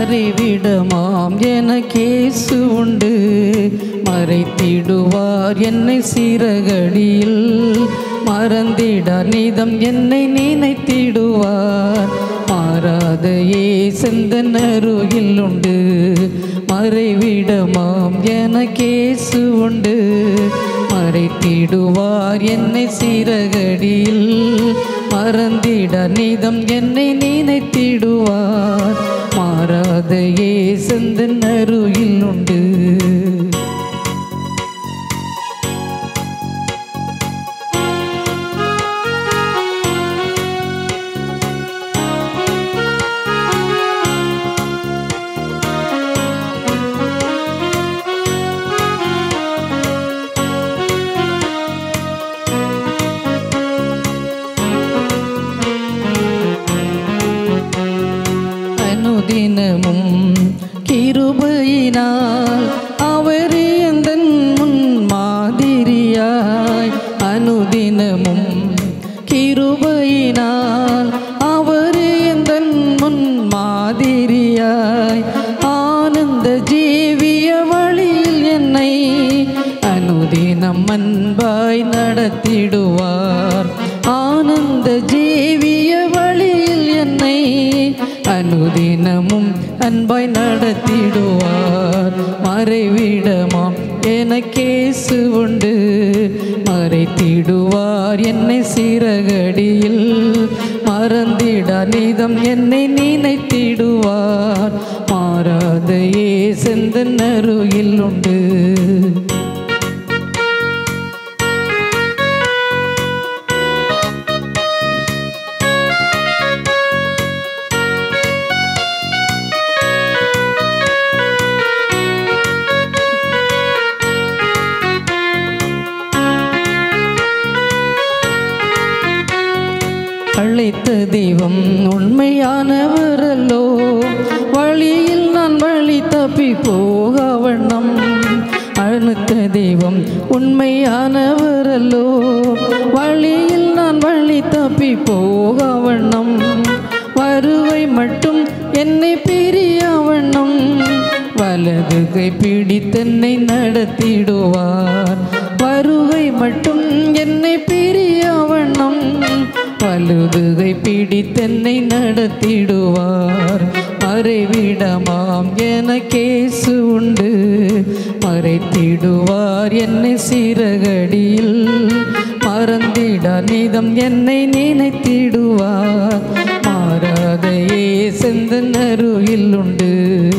மறைவிடமாம் எனக்கேசு உண்டு மறைத்திடுவார் என்னை சிறகடியில் மறந்திட நிதம் என்னை நினைத்திடுவார் மாறாத ஏசந்தன் அருகில் உண்டு மறைவிடமாம் எனக்கேசு உண்டு மறைத்திடுவார் என்னை சிறகடியில் மறந்திட நிதம் என்னை நினைத்திடுவார் மாறாத ஏசந்தன் அருகில் உண்டு அனுதினமும் கிருபையினால் அவர் எந்தன் முன் மாதிரியாய் அனுதினமும் கிருபையினால் அவர் எந்தன் முன் மாதிரியாய் ஆனந்த ஜீவிய வழியில் என்னை அனுதினம் அன்பாய் நடத்திடுவார் ஆனந்த ஜீவிய வழியில் என்னை அனுதினமும் அன்பாய் நடத்திடுவார் மறைவிடமாம் எனக்கேசு உண்டு மறைத்திடுவார் என்னை சிறகடியில் மறந்திட நிதம் என்னை நினைத்திடுவார் மாறாத ஏசந்தன் அருகில் உண்டு அழைத்த தெய்வம் உண்மையானவரல்லோ வழியில் நான் வழி தப்பி போக வண்ணம் அழுத்த தெய்வம் உண்மையானவரல்லோ வழியில் நான் வழி தப்பி போக வண்ணம் வருவை மட்டும் என்னை பிரிய வண்ணம் வலது கை பிடித்தென்னை நடத்திடுவார் வருகை மட்டும் என்னை பிரிய வண்ணம் வலுதுகை பிடித்தென்னை நடத்திடுவார் மறைவிடமாம் எனக்கேசு உண்டு மறைத்திடுவார் என்னை சிறகடியில் மறந்திட நிதம் என்னை நினைத்திடுவார் மாறாத ஏசந்தன் அருகில் உண்டு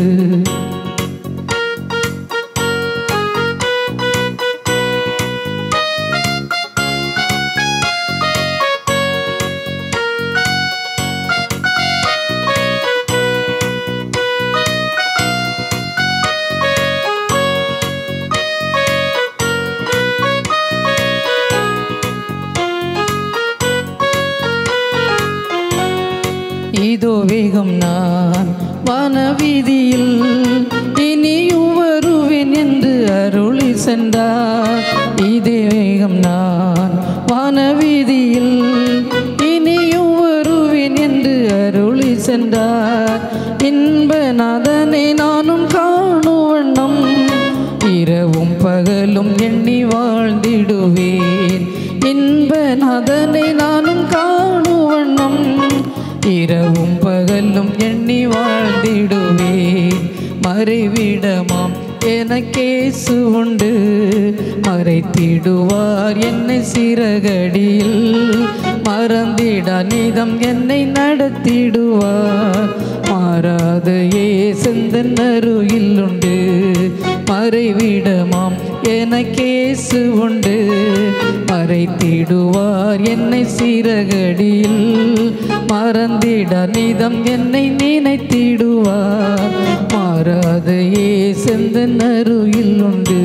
இதோ வேகம் நான் வனவீதியில் இனியும் வருவேன் என்று அருளி சென்றார் இதே வேகம் நான் வனவீதியில் இனியும் வருவேன் என்று அருளி சென்றார் இன்பநாதனை நானும் காணும் வண்ணம் இரவும் பகலும் எண்ணி வாழ்ந்திடுவேன் இன்பநாதனை நானும் காணும் வண்ணம் இரவும் பகலும் எண்ணி வாழ்ந்திடுவேன் மறைவிடமாம் எனக்கேசு உண்டு மறைத்திடுவார் என்னை சிறகடியில் மறந்திட நிதம் என்னை நடத்திடுவார் மாறாத ஏசந்தன் அருகில் உண்டு மறைவிடமாம் எனக்கேசு உண்டு மறைத்திடுவார் என்னை சிறகடியில் மறந்திட நிதம் என்னை நினைத்திடுவார் மாறாத ஏசந்தன் அருகில் உண்டு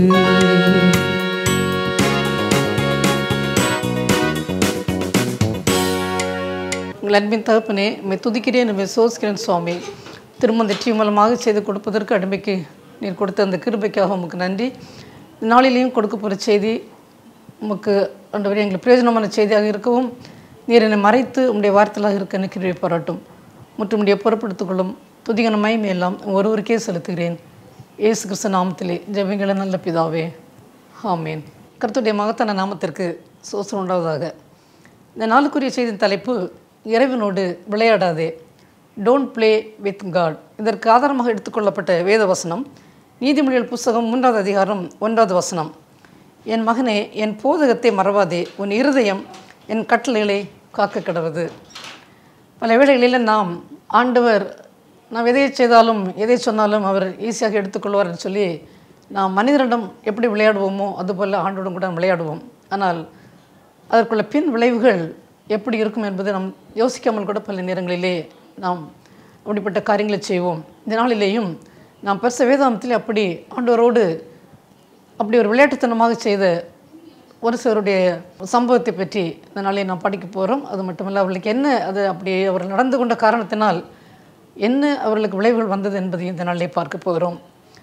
உங்கள் அன்பின் தகப்பனே மை துதிக்கிறேன் மை சோசிக்கிறேன் சுவாமி திரும்ப இந்த டீம் மூலமாக செய்து கொடுப்பதற்கு அடிமைக்கு நீர் கொடுத்த அந்த கிருபைக்காக உமக்கு நன்றி நாளிலேயும் கொடுக்க போகிற செய்தி உமக்கு ஆண்டவரே எங்களுக்கு பிரயோஜனமான செய்தியாக இருக்கவும் நீர் என்னை மறைத்து உம்முடைய வார்த்தையாக இருக்க எனக்கு கிருபை பாராட்டும் மற்றும் உடைய பொறுப்படுத்திக் கொள்ளும் துதிகன மகிமை எல்லாம் ஒருவருக்கே செலுத்துகிறேன் இயேசு கிறிஸ்து நாமத்திலே ஜெபிங்கள நல்ல பிதாவே ஆமேன் கர்த்தருடைய மகத்தான நாமத்திற்கு சோசனம் உண்டாவதாக இந்த நாளுக்குரிய செய்தியின் தலைப்பு இறைவனோடு விளையாடாதே டோன்ட் ப்ளே வித் காட் இதற்கு ஆதாரமாக எடுத்துக்கொள்ளப்பட்ட வேத வசனம் நீதிமொழிகள் புஸ்தகம் மூன்றாவது அதிகாரம் ஒன்றாவது வசனம் என் மகனே என் போதகத்தை மறவாதே உன் இருதயம் என் கட்டளைகளை காக்க கிடவது பல வேளைகளில் நாம் ஆண்டவர் நாம் எதை செய்தாலும் எதை சொன்னாலும் அவர் ஈஸியாக எடுத்துக்கொள்வார் என்று சொல்லி நாம் மனிதரிடம் எப்படி விளையாடுவோமோ அதுபோல் ஆண்டோடும் கூட விளையாடுவோம் ஆனால் அதற்குள்ள பின் விளைவுகள் எப்படி இருக்கும் என்பதை நாம் யோசிக்காமல் கூட பல நேரங்களிலே நாம் அப்படிப்பட்ட காரியங்களை செய்வோம் இந்த நாளிலேயும் நாம் பெருச வேதாந்தத்தில் அப்படி ஆண்டவரோடு அப்படி ஒரு விளையாட்டுத்தனமாக செய்த ஒரு சிலருடைய சம்பவத்தை பற்றி இந்த நாளை நாம் படிக்க போகிறோம் அது மட்டுமல்ல அவர்களுக்கு என்ன அது அப்படி அவர் நடந்து கொண்ட காரணத்தினால் என்ன அவர்களுக்கு விளைவுகள் வந்தது என்பதை இந்த நாளிலே பார்க்க போகிறோம்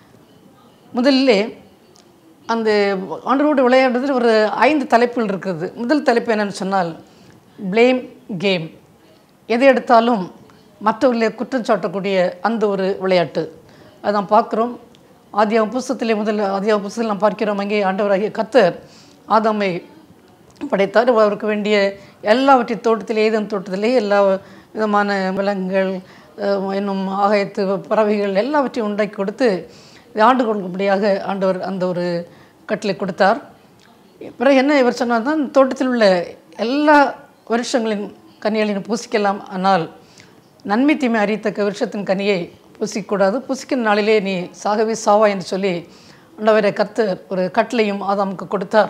முதலிலே அந்த ஆண்டரோடு விளையாடுறதுல ஒரு ஐந்து தலைப்புகள் இருக்குது முதல் தலைப்பு என்னன்னு சொன்னால் ப்ளேம் கேம் எதை எடுத்தாலும் மற்றவர்களை குற்றம் சாட்டக்கூடிய அந்த ஒரு விளையாட்டு அதை நாம் பார்க்குறோம் ஆதியாகம் புஸ்தத்திலே முதல் ஆதியாகம் புஸ்தத்தில் நாம் பார்க்கிறோம் அங்கே ஆண்டவராகிய கத்தர் ஆதாமை படைத்தார் அவருக்கு வேண்டிய எல்லாவற்றையும் தோட்டத்திலே ஏதன் தோட்டத்திலே எல்லா விதமான விலங்குகள் அஹ், என்னும் ஆகாயத்து பறவைகள் எல்லாவற்றையும் உண்டாக்கி கொடுத்து இதை ஆண்டு கொள்ளும்படியாக ஆண்டவர் அந்த ஒரு கட்டளை கொடுத்தார் பிறகு என்ன இவர் சொன்னார் தான் தோட்டத்தில் உள்ள எல்லா வருஷங்களின் கனிகளின் பூசிக்கலாம் ஆனால் நன்மை தீமை அறியத்தக்க விருஷத்தின் கனியை புசிக்கக்கூடாது புசிக்கிற நாளிலே நீ சாகவே சாவா என்று சொல்லி ஆண்டவரை கர்த்தர் ஒரு கட்டளையும் ஆதாமுக்கு கொடுத்தார்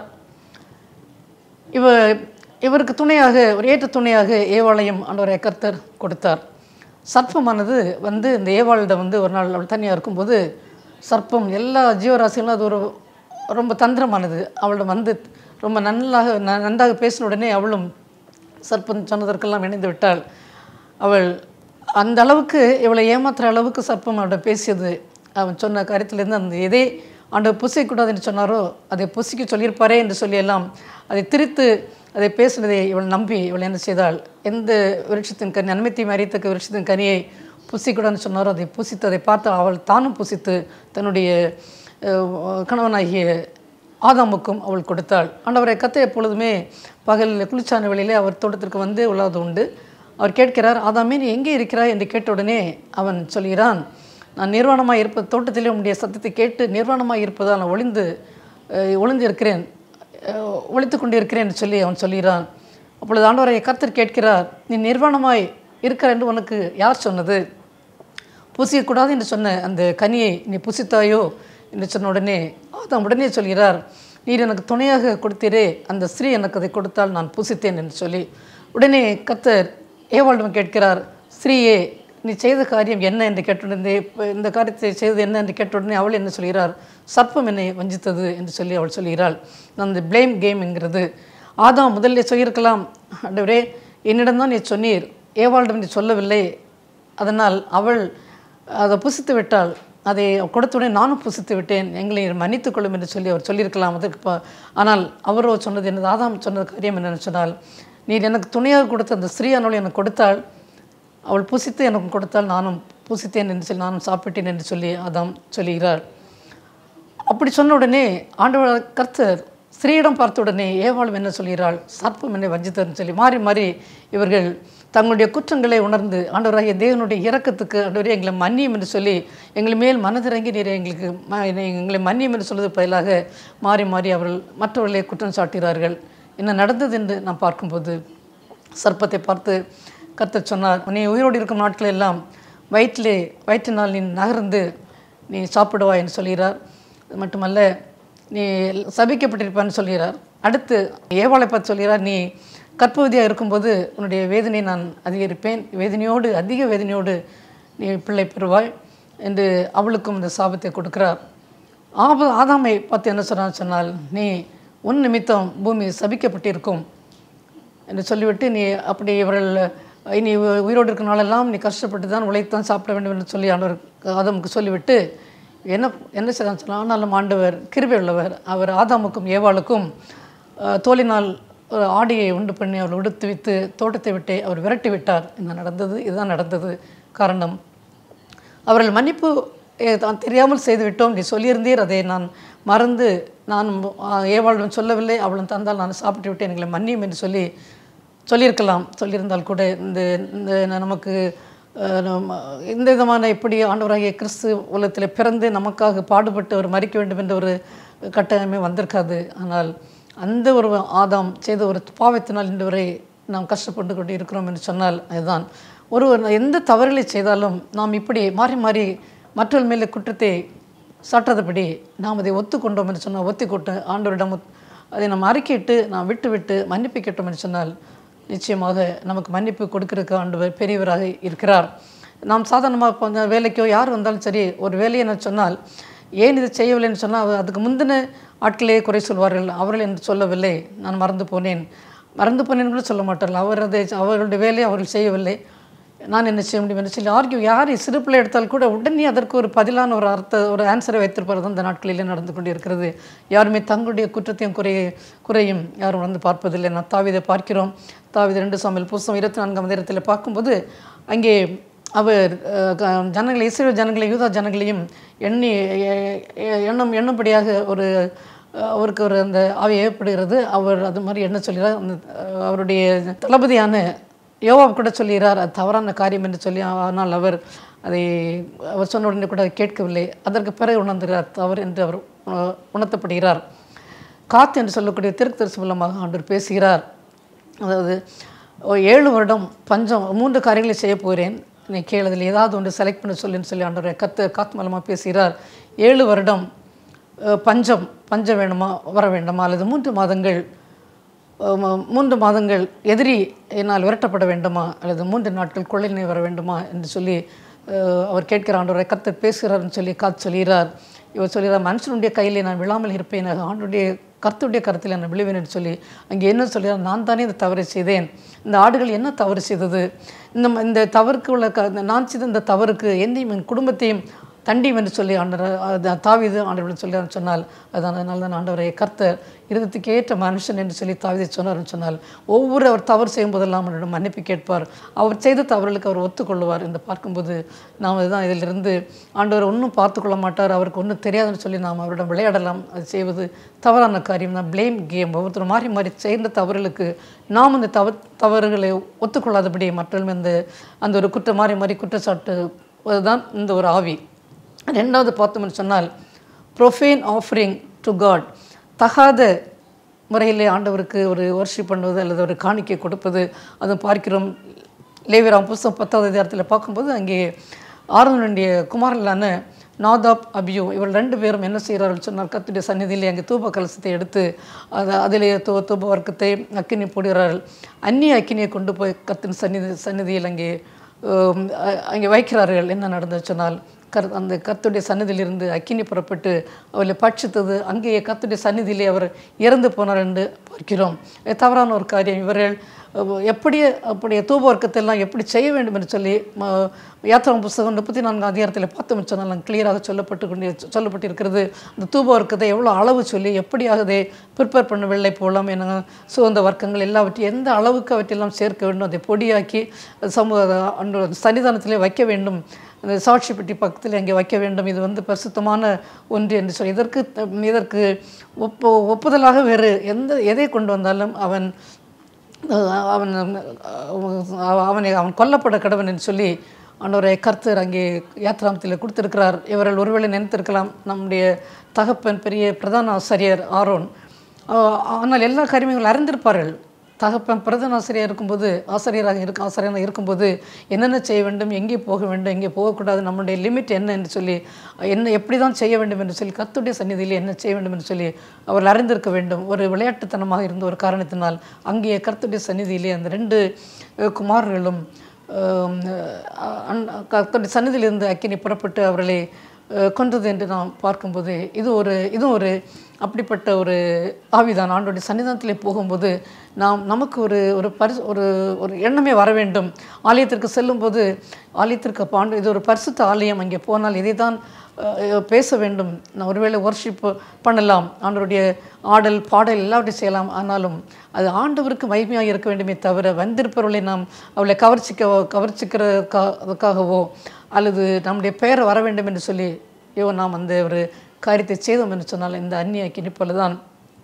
இவ இவருக்கு துணையாக ஒரு ஏற்ற துணையாக ஏவாளையும் ஆண்டவரை கர்த்தர் கொடுத்தார் சர்ப்பமானது வந்து இந்த ஏவாளிடம் வந்து ஒரு நாள் அவள் தனியாக இருக்கும்போது சர்ப்பம் எல்லா ஜீவராசிகளும் அது ஒரு ரொம்ப தந்திரமானது அவளிடம் வந்து ரொம்ப நல்லாக ந- நன்றாக பேசின உடனே அவளும் சர்ப்பம் சொன்னதற்கெல்லாம் இணைந்து விட்டாள் அவள் அந்த அளவுக்கு இவளை ஏமாத்துற அளவுக்கு சர்ப்பம் அவட பேசியது அவன் சொன்ன காரியத்திலிருந்து அந்த எதை ஆண்டவர் புசிக்கக்கூடாது என்று சொன்னாரோ அதை புசிக்க சொல்லியிருப்பாரே என்று சொல்லி எல்லாம் அதை திரித்து அதை பேசினதை இவள் நம்பி இவள் என்ன செய்தாள் எந்த விருட்சத்தின் கனி நன்மைத்தையும் அறியத்தக்க விருட்சத்தின் கனியை புசிக்கூடாதுன்னு சொன்னாரோ அதை புசித்து அதை பார்த்து அவள் தானும் புசித்து தன்னுடைய அஹ், கணவனாகிய ஆதாமுக்கும் அவள் கொடுத்தாள் ஆண்டவரை கத்தை எப்பொழுதுமே பகலில் குளிர்ச்சான வேளையிலே அவர் தோட்டத்திற்கு வந்து உள்ளது உண்டு அவர் கேட்கிறார் ஆதாமே நீ எங்கே இருக்கிறாய் என்று கேட்ட உடனே அவன் சொல்கிறான் நான் நிர்வாணமாக இருப்பது தோட்டத்திலே உன்னுடைய சத்தத்தை கேட்டு நிர்வாணமாக இருப்பதால் நான் ஒளிந்து அஹ், ஒளிந்து இருக்கிறேன் அஹ், ஒளித்து கொண்டு இருக்கிறேன் என்று சொல்லி அவன் சொல்கிறான் அப்பொழுது ஆண்டவரை கர்த்தர் கேட்கிறார் நீ நிர்வாணமாய் இருக்கிற என்று உனக்கு யார் சொன்னது புசிக்கக்கூடாது என்று சொன்ன அந்த கனியை நீ புசித்தாயோ என்று சொன்ன உடனே ஆதாம் உடனே சொல்கிறார் நீர் எனக்கு துணையாக கொடுத்தீரே அந்த ஸ்ரீ எனக்கு அதை கொடுத்தால் நான் புசித்தேன் என்று சொல்லி உடனே கத்தர் ஏவாளிடம் கேட்கிறார் ஸ்ரீயே நீ செய்த காரியம் என்ன என்று கேட்டுடனே இந்த காரியத்தை செய்தது என்ன என்று கேட்டுடனே அவள் என்ன சொல்கிறார் சர்ப்பம் என்னை வஞ்சித்தது என்று சொல்லி அவள் சொல்கிறாள் அந்த ப்ளேம் கேம் என்கிறது ஆதாம் முதல்ல சொல்லியிருக்கலாம் ஆண்டவரே என்னிடம்தான் நீ சொன்னீர் ஏவாளிடம் நீ சொல்லவில்லை அதனால் அவள் அதை புசித்து விட்டாள் அதை கொடுத்தவுடனே நானும் புசித்து விட்டேன் எங்களை மன்னித்துக் கொள்ளும் என்று சொல்லி அவர் சொல்லியிருக்கலாம் அதற்கு ப- ஆனால் அவரோ சொன்னது என்னது ஆதாம் சொன்னது காரியம் என்னன்னு சொன்னால் நீர் எனக்கு துணையாக கொடுத்த அந்த ஸ்ரீயானவள் எனக்கு கொடுத்தாள் அவள் புசித்து எனக்கு கொடுத்தால் நானும் புசித்தேன் என்று சொல்லி நானும் சாப்பிட்டேன் என்று சொல்லி ஆதாம் சொல்லுகிறார் அப்படி சொன்ன உடனே ஆண்டவர் கர்த்தர் ஸ்ரீயிடம் பார்த்த உடனே ஏவாளும் என்ன சொல்கிறாள் சர்ப்பம் என்னை வஞ்சித்தர்னு சொல்லி மாறி மாறி இவர்கள் தங்களுடைய குற்றங்களை உணர்ந்து ஆண்டவராகிய தேவனுடைய இரக்கத்துக்கு ஆண்டவரே எங்களை மன்னியும் என்று சொல்லி எங்களை மேல் மனதிறங்கி நீர் எங்களுக்கு ம- எங்களை மன்னியும் என்று சொல்வது பதிலாக மாறி மாறி அவர்கள் மற்றவர்களை குற்றம் சாட்டுகிறார்கள் என்ன நடந்தது என்று நாம் பார்க்கும்போது சர்ப்பத்தை பார்த்து கர்த்தர் சொன்னார் நீ உயிரோடு இருக்கும் நாட்கள் எல்லாம் வயிற்றிலே வயிற்றினால் நீ நகர்ந்து நீ சாப்பிடுவாய் என்று சொல்கிறார் அது மட்டுமல்ல நீ சபிக்கப்பட்டிருப்பான்னு சொல்கிறார் அடுத்து ஏவாளை பார்த்து சொல்கிறார் நீ கற்பவதியாக இருக்கும்போது உன்னுடைய வேதனை நான் அதிகரிப்பேன் வேதனையோடு அதிக வேதனையோடு நீ பிள்ளை பெறுவாய் என்று அவளுக்கும் இந்த சாபத்தை கொடுக்கிறார் ஆப ஆதாமை பார்த்து என்ன சொன்னான்னு சொன்னால் நீ உன் நிமித்தம் பூமி சபிக்கப்பட்டிருக்கும் என்று சொல்லிவிட்டு நீ அப்படி இவர்கள் இனி உ- உயிரோடு இருக்கிற நாளெல்லாம் நீ கஷ்டப்பட்டு தான் உழைத்தான் சாப்பிட வேண்டும் என்று சொல்லி ஆண்டவர் ஆதாமுக்கு சொல்லிவிட்டு என்ன என்ன செய்தான் சொன்னால் ஆனாலும் ஆண்டவர் கிருபை உள்ளவர் அவர் ஆதாமுக்கும் ஏவாளுக்கும் அஹ், தோலினால் ஒரு ஆடையை உண்டு பண்ணி அவர் உடுத்து வைத்து தோட்டத்தை விட்டு அவர் விரட்டி விட்டார் என்ன நடந்தது இதுதான் நடந்தது காரணம் அவர்கள் மன்னிப்பு ஏ, தான் தெரியாமல் செய்துவிட்டோம் நீ சொல்லியிருந்தீர் அதை நான் மறந்து நான் ஏவாளும் சொல்லவில்லை அவளும் தந்தால் நான் சாப்பிட்டு விட்டேன் எங்களை மன்னியும் என்று சொல்லி சொல்லியிருக்கலாம் சொல்லியிருந்தால் கூட இந்த இந்த நமக்கு அஹ், நம்ம இந்த விதமான இப்படி ஆண்டவராகிய கிறிஸ்து உலகத்தில் பிறந்து நமக்காக பாடுபட்டு அவர் மறிக்க வேண்டும் என்ற ஒரு கட்டாயமே வந்திருக்காது ஆனால் அந்த ஒரு ஆதாம் செய்த ஒரு பாவத்தினால் இன்று வரை நாம் கஷ்டப்பட்டு கொண்டு இருக்கிறோம் என்று சொன்னால் அதுதான் ஒருவர் எந்த தவறுகளை செய்தாலும் நாம் இப்படி மாறி மாறி மற்றவர்கள் மேலே குற்றத்தை சாற்றாதபடி நாம் அதை ஒத்துக்கொண்டோம் என்று சொன்னால் ஒத்துக்கொண்டு ஆண்டவரிடம் ஒத்- அதை நாம் அறிக்கையிட்டு நாம் விட்டு விட்டு மன்னிப்பு கேட்டோம் என்று சொன்னால் நிச்சயமாக நமக்கு மன்னிப்பு கொடுக்கறதுக்கு ஆண்டவர் பெரியவராக இருக்கிறார் நாம் சாதாரணமாக இப்போ அந்த வேலைக்கோ யார் வந்தாலும் சரி ஒரு வேலையை நான் சொன்னால் ஏன் இதை செய்யவில்லைன்னு சொன்னால் அதுக்கு முந்தின ஆட்களே குறை சொல்வார்கள் அவர்கள் என்று சொல்லவில்லை நான் மறந்து போனேன் மறந்து போனேன் கூட சொல்ல மாட்டார்கள் அவர் அதை அவர்களுடைய வேலையை அவர்கள் செய்யவில்லை நான் என்ன செய்ய முடியும் என்று சொல்லி ஆர்கியூ யார் சிறு பிள்ளை எடுத்தால் கூட உடனே அதற்கு ஒரு பதிலான ஒரு அர்த்த ஒரு ஆன்சரை வைத்திருப்பது தான் இந்த நாட்களிலே நடந்து கொண்டு இருக்கிறது யாருமே தங்களுடைய குற்றத்தையும் குறைய குறையும் யாரும் வந்து பார்ப்பதில்லை நான் தாவிதை பார்க்கிறோம் தாவித ரெண்டு சாமியில் புஸ்தகம் இருபத்தி நான்காம் அதிகாரத்தில் பார்க்கும்போது அங்கே அவர் அஹ், க- ஜனங்களை இஸ்ரேல் ஜனங்களை யூதா ஜனங்களையும் எண்ணி எ- எ- எண்ணும் எண்ணும்படியாக ஒரு அஹ், அவருக்கு ஒரு அந்த ஆவி ஏற்படுகிறது அவர் அது மாதிரி என்ன சொல்கிறார் அந்த அஹ், அவருடைய தளபதியான யோவாப் கூட சொல்லுகிறார் அது தவறான காரியம் என்று சொல்லி ஆனால் அவர் அதை அவர் சொன்ன உடனே கூட அதை கேட்கவில்லை அதற்கு பிறகு உணர்ந்துகிறார் தவறு என்று அவர் உண- உணர்த்தப்படுகிறார் காத்து என்று சொல்லக்கூடிய திருக்கு தரிசி மூலமாக ஆண்டவர் பேசுகிறார் அதாவது ஒரு ஏழு வருடம் பஞ்சம் மூன்று காரியங்களை செய்ய போகிறேன் நீ கேளதில் ஏதாவது ஒன்று செலக்ட் பண்ண சொல்லுன்னு சொல்லி ஆண்டவர் கத்து காத்து மூலமாக பேசுகிறார் ஏழு வருடம் அஹ், பஞ்சம் பஞ்சம் வேணுமா வர வேண்டுமா அல்லது மூன்று மாதங்கள் அஹ், ம- மூன்று மாதங்கள் எதிரி என்னால் விரட்டப்பட வேண்டுமா அல்லது மூன்று நாட்கள் கொள்ளை நோய் வர வேண்டுமா என்று சொல்லி அஹ், அவர் கேட்கிற ஆண்டவரை கத்தர் பேசுகிறார்னு சொல்லி காத்து சொல்கிறார் இவர் சொல்கிறார் மனுஷனுடைய கையிலே நான் விழாமல் இருப்பேன் ஆண்டுடைய கர்த்தருடைய கருத்தில் நான் விழுவேன் என்று சொல்லி அங்கே என்ன சொல்கிறார் நான் தானே இந்த தவறை செய்தேன் இந்த ஆடுகள் என்ன தவறு செய்தது இந்த ம- இந்த தவறுக்கு உள்ள க இந்த நான் செய்த இந்த தவறுக்கு என்னையும் என் குடும்பத்தையும் தண்டியும் என்று சொல்லி ஆண்டவர் தாவிது ஆண்டவர் சொல்லி சொன்னால் அதான் அதனால தான் ஆண்டவரை கர்த்தர் இருதத்துக்கு ஏற்ற மனுஷன் என்று சொல்லி தாவிதை சொன்னார்னு சொன்னால் ஒவ்வொரு அவர் தவறு செய்யும் போதெல்லாம் அவரிடம் மன்னிப்பு கேட்பார் அவர் செய்த தவறுகளுக்கு அவர் ஒத்துக்கொள்வார் என்று பார்க்கும்போது நாம் அதுதான் இதிலிருந்து ஆண்டவர் ஒன்றும் பார்த்துக்கொள்ள மாட்டார் அவருக்கு ஒன்றும் தெரியாதுன்னு சொல்லி நாம் அவரிடம் விளையாடலாம் அது செய்வது தவறான காரியம் தான் ப்ளேம் கேம் ஒவ்வொருத்தரும் மாறி மாறி செய்த தவறுகளுக்கு நாம் அந்த தவ தவறுகளை ஒத்துக்கொள்ளாதபடி மற்றவர்கள் அந்த அந்த ஒரு குற்றம் மாறி மாறி குற்றச்சாட்டு அதுதான் இந்த ஒரு ஆவி ரெண்டாவது பார்த்தோம்னு சொன்னால் ப்ரொஃபேன் ஆஃபரிங் டு காட் தகாத முறையிலே ஆண்டவருக்கு ஒரு வர்ஷிப் பண்ணுவது அல்லது ஒரு காணிக்கை கொடுப்பது அதை பார்க்கிறோம் லேவிராம் புஸ்தகம் பத்தாவது அதிகாரத்தில் பார்க்கும்போது அங்கே ஆரோனுடைய குமாரலான நாதாப் அபியு இவர்கள் ரெண்டு பேரும் என்ன செய்கிறார்கள் சொன்னால் கத்துடைய சந்நிதியிலே அங்கே தூப கலசத்தை எடுத்து அது அதிலே தூ தூப வர்க்கத்தை அக்கினி போடுகிறார்கள் அந்நிய அக்கினியை கொண்டு போய் கத்தின் சந்நிதி சந்நிதியில் அங்கே ஹம், அ- அங்கே வைக்கிறார்கள் என்ன நடந்தது சொன்னால் கர் அந்த கர்த்துடைய சந்நிதியிலிருந்து அக்கினி புறப்பட்டு அவளை பட்சித்தது அங்கேயே கர்த்துடைய சந்நிதியிலே அவர் இறந்து போனார் என்று பார்க்கிறோம் இது தவறான ஒரு காரியம் இவர்கள் அஹ், எப்படி அப்படியே தூப வர்க்கத்தெல்லாம் எப்படி செய்ய வேண்டும் என்று சொல்லி ம- யாத்திராம் புஸ்தகம் முப்பத்தி நான்காம் அதிகாரத்தில் பார்த்தோம் சொன்னால் கிளியராக சொல்லப்பட்டு கொண்டு சொல்லப்பட்டிருக்கிறது அந்த தூப வர்க்கத்தை எவ்வளோ அளவு சொல்லி எப்படியாக அதை ப்ரிப்பேர் பண்ண வெள்ளை போலாம் என சுகந்த வர்க்கங்கள் எல்லாவற்றையும் எந்த அளவுக்கு அவற்றையெல்லாம் சேர்க்க வேண்டும் அதை பொடியாக்கி சமூக அன்று சன்னிதானத்திலே வைக்க வேண்டும் அந்த சாட்சி பெட்டி பக்கத்தில் அங்கே வைக்க வேண்டும் இது வந்து பரிசுத்தமான ஒன்று என்று சொல்லி இதற்கு இதற்கு ஒப்பு ஒப்புதலாக வேறு எந்த எதை கொண்டு வந்தாலும் அவன் அஹ் அவன் அஹ் அவனை அவன் கொல்லப்பட கடவன் என்று சொல்லி ஆண்டவரை கர்த்தர் அங்கே யாத்ராமத்தில் கொடுத்திருக்கிறார் இவர்கள் ஒருவேளை நினைத்திருக்கலாம் நம்முடைய தகப்பன் பெரிய பிரதான ஆசிரியர் ஆரோன் அஹ் ஆனால் எல்லா காரியங்களும் அறிந்திருப்பார்கள் தகப்பன் பிரதான ஆசிரியர் இருக்கும்போது ஆசிரியராக இருக்க ஆசிரியராக இருக்கும்போது என்னென்ன செய்ய வேண்டும் எங்கே போக வேண்டும் எங்கே போகக்கூடாது நம்முடைய லிமிட் என்ன என்று சொல்லி என்ன எப்படி தான் செய்ய வேண்டும் என்று சொல்லி கர்த்தருடைய சந்நிதியில் என்ன செய்ய வேண்டும் என்று சொல்லி அவர்கள் அறிந்திருக்க வேண்டும் ஒரு விளையாட்டுத்தனமாக இருந்த ஒரு காரணத்தினால் அங்கே கர்த்தருடைய சந்நிதியிலே அந்த ரெண்டு அஹ், குமாரர்களும் ஆம், அஹ், அன்- கர்த்தருடைய சந்நிதியிலிருந்து அக்கினி புறப்பட்டு அவர்களை அஹ், கொன்றது என்று நாம் பார்க்கும்போது இது ஒரு இதுவும் ஒரு அப்படிப்பட்ட ஒரு ஆவிதான் ஆண்டோடைய சன்னிதானத்திலே போகும்போது நாம் நமக்கு ஒரு ஒரு பரிசு ஒரு ஒரு எண்ணமே வர வேண்டும் ஆலயத்திற்கு செல்லும்போது ஆலயத்திற்கு பாண்டு இது ஒரு பரிசுத்த ஆலயம் அங்கே போனால் இதை தான் அஹ், பேச வேண்டும் நான் ஒருவேளை ஒர்ஷிப் பண்ணலாம் ஆண்டவருடைய ஆடல் பாடல் எல்லாவற்றையும் செய்யலாம் ஆனாலும் அது ஆண்டவருக்கு மகிமையாக இருக்க வேண்டுமே தவிர வந்திருப்பவர்களை நாம் அவளை கவர்ச்சிக்க கவர்ச்சிக்கிறதுக்காகவோ அல்லது நம்முடைய பெயர் வர வேண்டும் என்று சொல்லி ஐயோ நாம் அந்த ஒரு காரியத்தை செய்தோம் என்று சொன்னால் இந்த அந்நிய அக்கினி போல தான்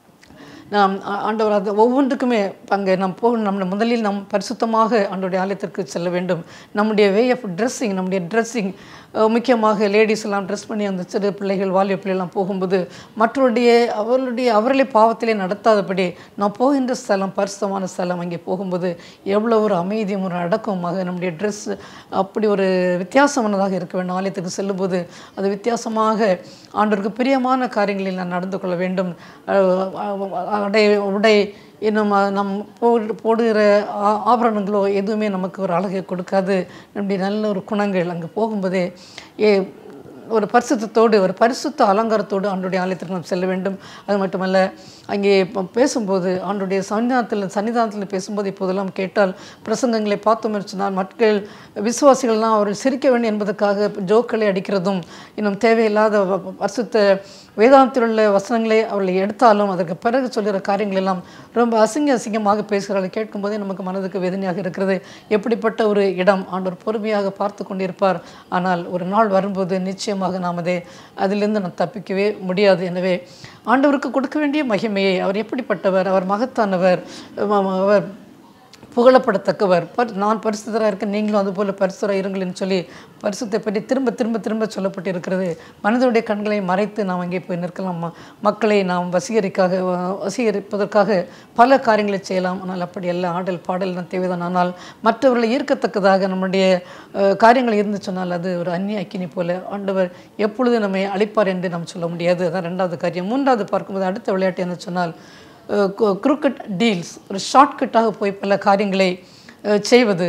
நாம் ஆ- ஆண்டவர் அது ஒவ்வொன்றுக்குமே அங்கே நாம் போக நம்ம முதலில் நாம் பரிசுத்தமாக ஆண்டோடைய ஆலயத்திற்கு செல்ல வேண்டும் நம்முடைய வே ஆஃப் ட்ரெஸ்ஸிங் நம்முடைய ட்ரெஸ்ஸிங் முக்கியமாக லேடிஸ் எல்லாம் ட்ரெஸ் பண்ணி அந்த சிறு பிள்ளைகள் வாலிய பிள்ளைலாம் போகும்போது மற்றவருடைய அவர்களுடைய அவர்களை பாவத்திலே நடத்தாதபடி நாம் போகின்ற ஸ்தலம் பரிசுத்தமான ஸ்தலம் அங்கே போகும்போது எவ்வளோ ஒரு அமைதியும் ஒரு அடக்கமாக நம்முடைய ட்ரெஸ் அப்படி ஒரு வித்தியாசமானதாக இருக்க வேண்டும் ஆலயத்துக்கு செல்லும்போது அது வித்தியாசமாக ஆண்டவருக்கு பிரியமான காரியங்களில் நான் நடந்து கொள்ள வேண்டும் அஹ் அஹ் அடை உடை இன்னும் அஹ் நம் போடு போடுகிற ஆ- ஆபரணங்களோ எதுவுமே நமக்கு ஒரு அழகை கொடுக்காது நம்முடைய நல்ல ஒரு குணங்கள் அங்கே போகும்போதே ஏ ஒரு பரிசுத்தத்தோடு ஒரு பரிசுத்த அலங்காரத்தோடு ஆண்டுடைய ஆலயத்திற்கு நாம் செல்ல வேண்டும் அது மட்டுமல்ல அங்கே இப்போ பேசும்போது ஆண்டுடைய சன்னிதானத்தில் சன்னிதானத்தில் பேசும்போது இப்போதெல்லாம் கேட்டால் பிரசங்கங்களை பார்த்தோம் என்று சொன்னால் மக்கள் விசுவாசிகள்லாம் அவர்கள் சிரிக்க வேண்டும் என்பதற்காக ஜோக்களை அடிக்கிறதும் இன்னும் தேவையில்லாத வ- வ- பரிசுத்த வேதாந்தத்தில் உள்ள வசனங்களை அவர்கள் எடுத்தாலும் அதற்கு பிறகு சொல்கிற காரியங்கள் எல்லாம் ரொம்ப அசிங்க அசிங்கமாக பேசுகிறார்கள் கேட்கும்போதே நமக்கு மனதுக்கு வேதனையாக இருக்கிறது எப்படிப்பட்ட ஒரு இடம் ஆண்டவர் பொறுமையாக பார்த்து கொண்டிருப்பார் ஆனால் ஒரு நாள் வரும்போது நிச்சயமாக நாம் அதை அதிலிருந்து நாம் தப்பிக்கவே முடியாது எனவே ஆண்டவருக்கு கொடுக்க வேண்டிய மகிமையை அவர் எப்படிப்பட்டவர் அவர் மகத்தானவர் அவ- அவர் புகழப்படத்தக்கவர் பர் நான் பரிசுத்தராக இருக்கேன் நீங்களும் அதுபோல் பரிசுத்தராக இருங்கள்னு சொல்லி பரிசுத்தை பற்றி திரும்ப திரும்ப திரும்ப சொல்லப்பட்டிருக்கிறது மனிதனுடைய கண்களை மறைத்து நாம் அங்கே போய் நிற்கலாம் ம- மக்களை நாம் வசீகரிக்காக வ- வசீகரிப்பதற்காக பல காரியங்களை செய்யலாம் ஆனால் அப்படி அல்ல ஆடல் பாடல் தான் தேவைதான் ஆனால் மற்றவர்களை ஈர்க்கத்தக்கதாக நம்முடைய அஹ், காரியங்கள் இருந்து சொன்னால் அது ஒரு அந்நிய அக்கினி போல ஆண்டவர் எப்பொழுது நம்மை அழிப்பார் என்று நாம் சொல்ல முடியாது அதான் ரெண்டாவது காரியம் மூன்றாவது பார்க்கும்போது அடுத்த விளையாட்டு என்ன சொன்னால் குறுக்கட் டீல்ஸ் ஒரு ஷார்ட்கட்டாக போய் பல காரியங்களை அஹ், செய்வது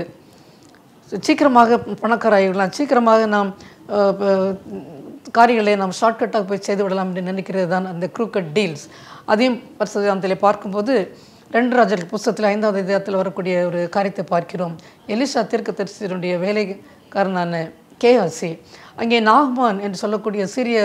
சீக்கிரமாக பணக்காராகிவிடலாம் சீக்கிரமாக நாம் அஹ், ப- காரியங்களை நாம் ஷார்ட்கட்டாக போய் செய்து விடலாம் என்று நினைக்கிறது தான் அந்த குரூக்கட் டீல்ஸ் அதையும் பரிசுதாந்தத்தில் பார்க்கும்போது ரெண்டு ராஜர்கள் புஸ்தகத்தில் ஐந்தாவது அதிகாரத்தில் வரக்கூடிய ஒரு காரியத்தை பார்க்கிறோம் எலிசா தீர்க்கதரிசியினுடைய வேலைக்காரனான கேஆசி அங்கே நாகமான் என்று சொல்லக்கூடிய சிறிய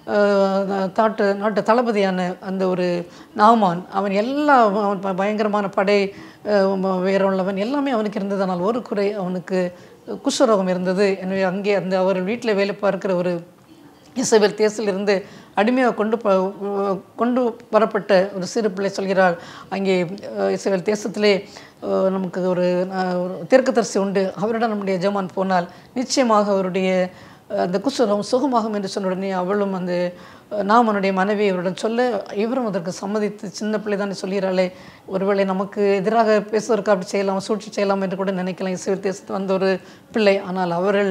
அஹ், தாட்டு நாட்டு தளபதியான அந்த ஒரு நாகமான் அவன் எல்லா அவன் ப- பயங்கரமான படை அஹ், வீரம் உள்ளவன் எல்லாமே அவனுக்கு இருந்தது ஆனால் ஒரு குறை அவனுக்கு குஷ்டரோகம் இருந்தது எனவே அங்கே அந்த அவர் வீட்டில் வேலை பார்க்கிற ஒரு இசபெல் தேசிலிருந்து அடிமையாக கொண்டு ப- கொண்டு வரப்பட்ட ஒரு சிறு பிள்ளை சொல்கிறாள் அங்கே அஹ், இஸ்ரவேல் தேசத்திலே அஹ், நமக்கு ஒரு அஹ், ஒரு தீர்க்கதரிசி உண்டு அவரிடம் நம்முடைய எஜமான் போனால் நிச்சயமாக அவருடைய அஹ், அந்த குஷ்டரோகம் சுகமாகும் என்று சொன்ன உடனே அவளும் அந்த அஹ், நாம் அவனுடைய மனைவி அவரிடம் சொல்ல இவரும் அதற்கு சம்மதித்து சின்ன பிள்ளை தானே சொல்கிறாளே ஒருவேளை நமக்கு எதிராக பேசுவதற்கு அப்படி செய்யலாம் சூழ்ச்சி செய்யலாம் என்று கூட நினைக்கலாம் இஸ்ரேல் தேசத்து வந்த ஒரு பிள்ளை ஆனால் அவர்கள்